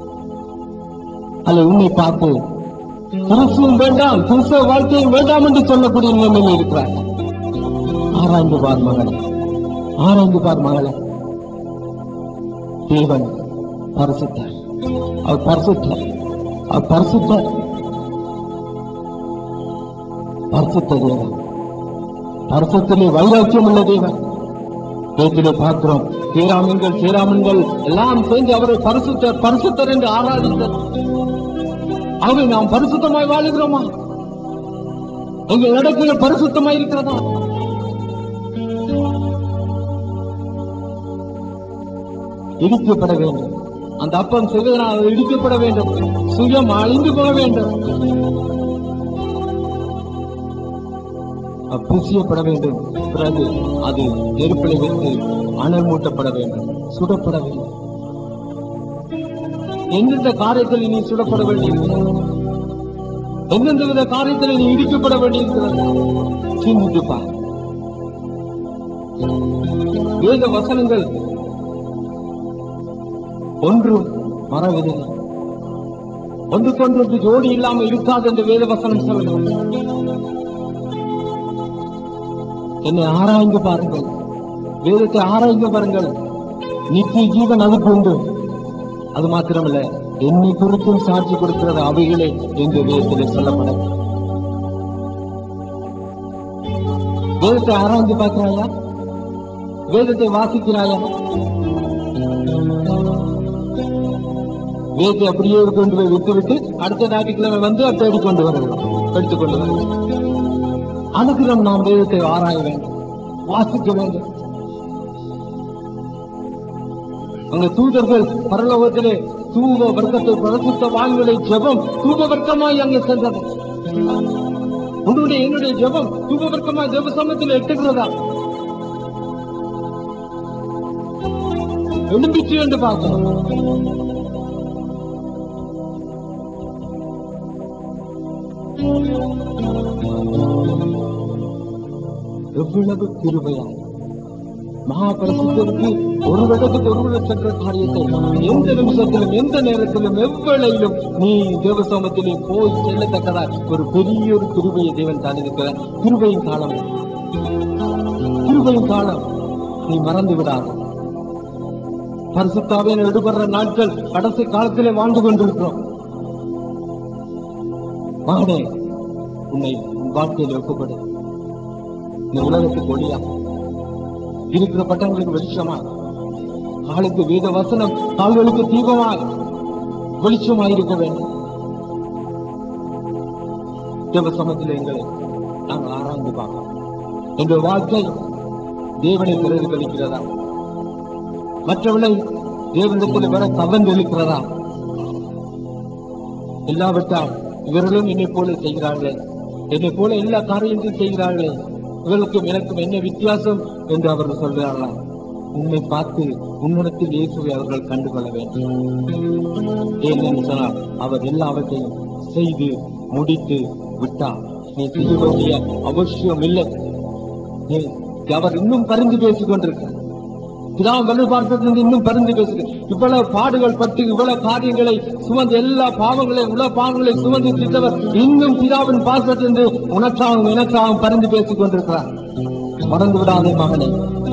அல்ல உன்னை பார்த்து கிறிஸ்துவும் வேண்டாம் கிறிஸ்தவ வாழ்க்கையும் வேண்டாம் என்று சொல்லக்கூடிய நிலைமையில் இருக்கிறாய் ஆராய்ந்து பார் மகளே ஆராய்ந்து பார் மகளே தேவன் பரிசுத்தார் அவர் பரிசுத்தார் அவர் பரிசுத்தார் பரிசுத்த தேவன் பரிசுத்திலே வைராக்கியம் உள்ள தேவன் வேத்திலே பார்க்கிறோம் சேராமன்கள் சேராமன்கள் எல்லாம் சேர்ந்து அவரை பரிசுத்தர் பரிசுத்தர் என்று ஆராதித்தர் ஆகவே நாம் பரிசுத்தமாய் வாழுகிறோமா எங்கள் நடக்கைகள் பரிசுத்தமாய் இருக்கிறதா இடிக்கப்பட வேண்டும் அந்த அப்பம் செய்வதனால் அது இடிக்கப்பட வேண்டும் சுயம் அழிந்து போக வேண்டும் அஹ், பிசியப்பட வேண்டும் பிறகு அது நெருப்பிலை வைத்து அனல் மூட்டப்பட வேண்டும் சுடப்பட வேண்டும் எந்தெந்த காரியத்தில் நீ சுடப்பட வேண்டியிருக்கிறது எந்தெந்த வித காரியத்தில் நீ இடிக்கப்பட வேண்டியிருக்கிறது சிந்தித்து பார் வேத வசனங்கள் ஒன்றும் மறவதில்லை ஒன்றுக்கொன்று ஜோடி இல்லாம இருக்காது என்று வேத வசனம் சொல்லுங்கள் என்னை ஆராய்ந்து பாருங்கள் வேதத்தை ஆராய்ந்து பாருங்கள் நித்திய ஜீவன் அதுக்கு உண்டு அது மாத்திரமல்ல என்னை குறித்தும் சாட்சி கொடுக்கிறது அவைகளே எங்க வேதத்தில் சொல்லப்பட வேதத்தை ஆராய்ந்து பார்க்கிறாயா வேதத்தை வாசிக்கிறாயா வேதத்தை அப்படியே கொண்டு போய் விட்டுவிட்டு அடுத்த ஞாயிற்றுக்கிழமை வந்து தேடி கொண்டு வரலாம் எடுத்துக் கொண்டு வரலாம் அனுகிறம் நாம் வேதத்தை ஆராய வேண்டும் வாசிக்க வேண்டும் அங்க தூதர்கள் பரலோகத்திலே தூப வர்க்கத்தை பிரசுத்த வான்களை ஜெபம் தூப வர்க்கமாய் அங்கே சென்றது உன்னுடைய என்னுடைய ஜெபம் தூப வர்க்கமாய் ஜெப சமயத்தில் எட்டுகிறதா எழும்பிச்சு என்று பார்க்கிறோம் எவ்வளவு கிருபையாய் மகாபரிசுத்தருக்கு ஒரு இடத்துக்கு ஒரு விட சென்ற காரியத்தை எந்த நிமிஷத்திலும் எந்த நேரத்திலும் எவ்வளையிலும் நீ தேவசோமத்திலே போய் செல்லத்தக்கதா ஒரு பெரிய ஒரு கிருபையை தேவன் தான் இருக்கிறார் கிருபையின் காலம் கிருபையின் காலம் நீ மறந்து விடாது பரிசுத்தாவே எடுபடுற நாட்கள் கடைசி காலத்திலே வாழ்ந்து கொண்டிருக்கிறோம் மகனே உன்னை உன் வாழ்க்கையில் ஒப்புப்படு இந்த உலகத்துக்கு ஒளியா இருக்கிற பட்டங்களுக்கு வெளிச்சமா காலுக்கு வேத வசனம் கால்களுக்கு தீபமா வெளிச்சமா இருக்க வேண்டும் தேவ சமத்தில் எங்களை நாங்கள் ஆராய்ந்து பார்க்கிறோம் எங்கள் வாழ்க்கை தேவனை பிரதிபலிக்கிறதா மற்றவளை தேவனிடத்தில் வர கவர்ந்து இருக்கிறதா இல்லாவிட்டால் இவர்களும் என்னை போல செய்கிறார்களே என்னை போல எல்லா காரியத்தையும் செய்கிறார்களே இவர்களுக்கும் எனக்கும் என்ன வித்தியாசம் என்று அவர்கள் சொல்கிறார்களா உன்னை பார்த்து உன்னிடத்தில் இயேசுவை அவர்கள் கண்டுகொள்ள வேண்டும் ஏனென்று சொன்னால் அவர் எல்லாவற்றையும் செய்து முடித்து விட்டார் நீ செய்ய வேண்டிய அவசியம் இல்லை நீ அவர் இன்னும் பரிந்து பேசிக் கொண்டிருக்கிறார் பிதாவும் வலு பார்த்ததிலிருந்து இன்னும் பரிந்து பேசுது இவ்வளவு பாடுகள் பட்டு இவ்வளவு காரியங்களை சுமந்து எல்லா பாவங்களையும் உலக பாவங்களை சுமந்து தீர்த்தவர் இன்னும் பிதாவின் பாசத்திலிருந்து உனக்காகவும் எனக்காகவும் பரிந்து பேசிக் கொண்டிருக்கிறார் மறந்து விடாதே மகனே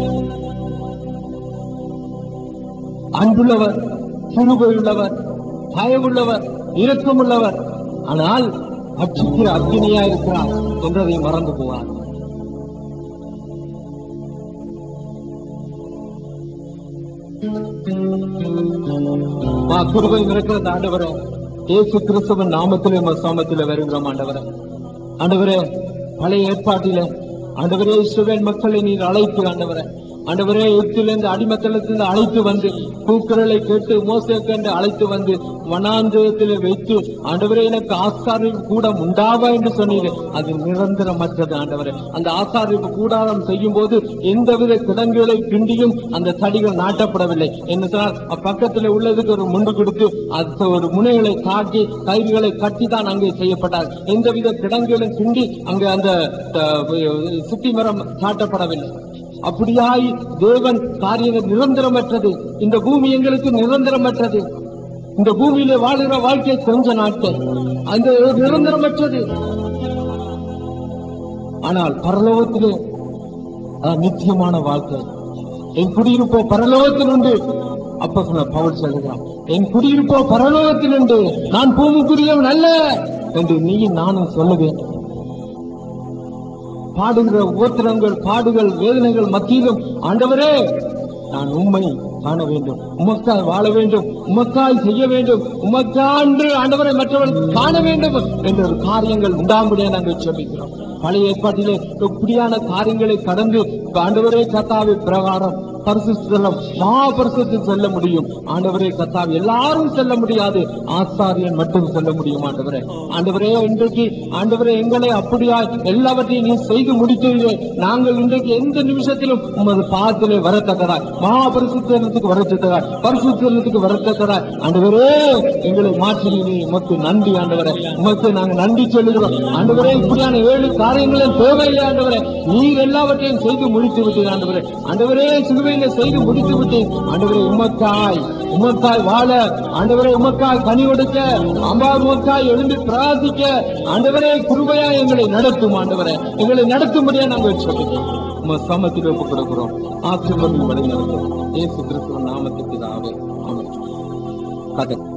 அன்புள்ளவர் கிருபையுள்ளவர் பயமுள்ளவர் இரக்கமுள்ளவர் ஆனால் அச்சுக்கிற அக்னியா இருக்கிறார் என்றதை மறந்து போவார் மா கிருபை இருக்கிறது ஆண்டவரே இயேசு கிறிஸ்துவன் நாமத்திலே உமது சாமத்திலே வருகிறோம் ஆண்டவரே ஆண்டவரே பழைய ஏற்பாட்டிலே ஆண்டவரே இஸ்ரவேல் மக்களை நீர் அழைத்து ஆண்டவரே ஆண்டவரே எகிப்திலிருந்து அடிமத்தளத்திலிருந்து அழைத்து வந்து கூக்குரலை கேட்டு மோசேக்கு என்று அழைத்து வந்து வனாந்திரத்தில் வைத்து ஆண்டவரே எனக்கு ஆசாரிப்பு கூடம் உண்டாவா என்று சொன்னீங்க அது நிரந்தரமற்றது ஆண்டவரே அந்த ஆசாரிப்பு கூடாரம் செய்யும் போது எந்தவித கிடங்குகளை கிண்டியும் அந்த தடிகள் நாட்டப்படவில்லை என்ன சொன்னால் அப்பக்கத்தில் உள்ளதுக்கு ஒரு முண்டு கொடுத்து அது ஒரு முனைகளை காட்டி கயிறுகளை கட்டி தான் அங்கே செய்யப்பட்டார் எந்தவித கிடங்குகளும் கிண்டி அங்கே அந்த அஹ், சுத்தி மரம் காட்டப்படவில்லை அப்படியாய் தேவன் காரியங்கள் நிரந்தரமற்றது இந்த பூமி எங்களுக்கு நிரந்தரமற்றது இந்த பூமியில வாழுகிற வாழ்க்கை கொஞ்ச நாட்கள் அந்த நிரந்தரமற்றது ஆனால் பரலோகத்திலே அஹ், நித்தியமான வாழ்க்கை என் குடியிருப்போ பரலோகத்தில் உண்டு அப்ப சொன்ன பவுல் சொல்லுகிறான் என் குடியிருப்போ பரலோகத்தில் உண்டு நான் பூமிக்குரியவன் அல்ல என்று நீயும் நானும் சொல்ல வேண்டும் பாடுகிற உபத்திரங்கள் பாடுகள் வேதனைகள் மத்தியிலும் ஆண்டவரே நான் உண்மை காண வேண்டும் உமக்காய் வாழ வேண்டும் உமக்காய் செய்ய வேண்டும் உமக்காண்டு ஆண்டவரை மற்றவர்கள் காண வேண்டும் என்ற ஒரு காரியங்கள் உண்டாம்படியா நாங்கள் சொல்லிக்கிறோம் பழைய ஏற்பாட்டிலே இப்படியான காரியங்களை கடந்து இப்ப ஆண்டவரே கத்தாவை பிரகாரம் பரிசுத்தலம் மகாபரிசுத்தில் செல்ல முடியும் ஆண்டவரே கத்தாவை எல்லாரும் செல்ல முடியாது ஆசாரியன் மட்டும் செல்ல முடியும் ஆண்டவரே ஆண்டவரே இன்றைக்கு ஆண்டவரே எங்களை அப்படியா எல்லாவற்றையும் நீ செய்து முடித்தீர்களே நாங்கள் இன்றைக்கு எந்த நிமிஷத்திலும் உமது பாதத்திலே வரத்தக்கதாய் மகாபரிசுத்தலத்துக்கு வரத்தக்கதாய் பரிசுத்தலத்துக்கு வரத்தக்கதாய் ஆண்டவரே எங்களை மாற்றினீ உமக்கு நன்றி ஆண்டவரே உமக்கு நாங்கள் நன்றி சொல்லுகிறோம் ஆண்டவரே இப்படியான ஏழு காரியங்களும் தேவையில்லை ஆண்டவரே நீர் எல்லாவற்றையும் செய்து முடித்து விட்டீர் ஆண்டவரே ஆண்டவரே சிலுவையில செய்து முடித்து விட்டீர் ஆண்டவரே உமக்காய் உமக்காய் வாழ ஆண்டவரே உமக்காய் கனி கொடுக்க அம்பா உமக்காய் எழுந்து பிரார்த்திக்க ஆண்டவரே கிருபையா எங்களை நடத்தும் ஆண்டவரே எங்களை நடத்தும்படியா நாங்கள் சொல்லுகிறோம் உம சமத்தில் ஒப்புக் கொடுக்கிறோம் ஆசிர்வதி வழி நடத்தும் இயேசு கிறிஸ்துவ நாமத்துக்கு தாவே ஆமென் கதை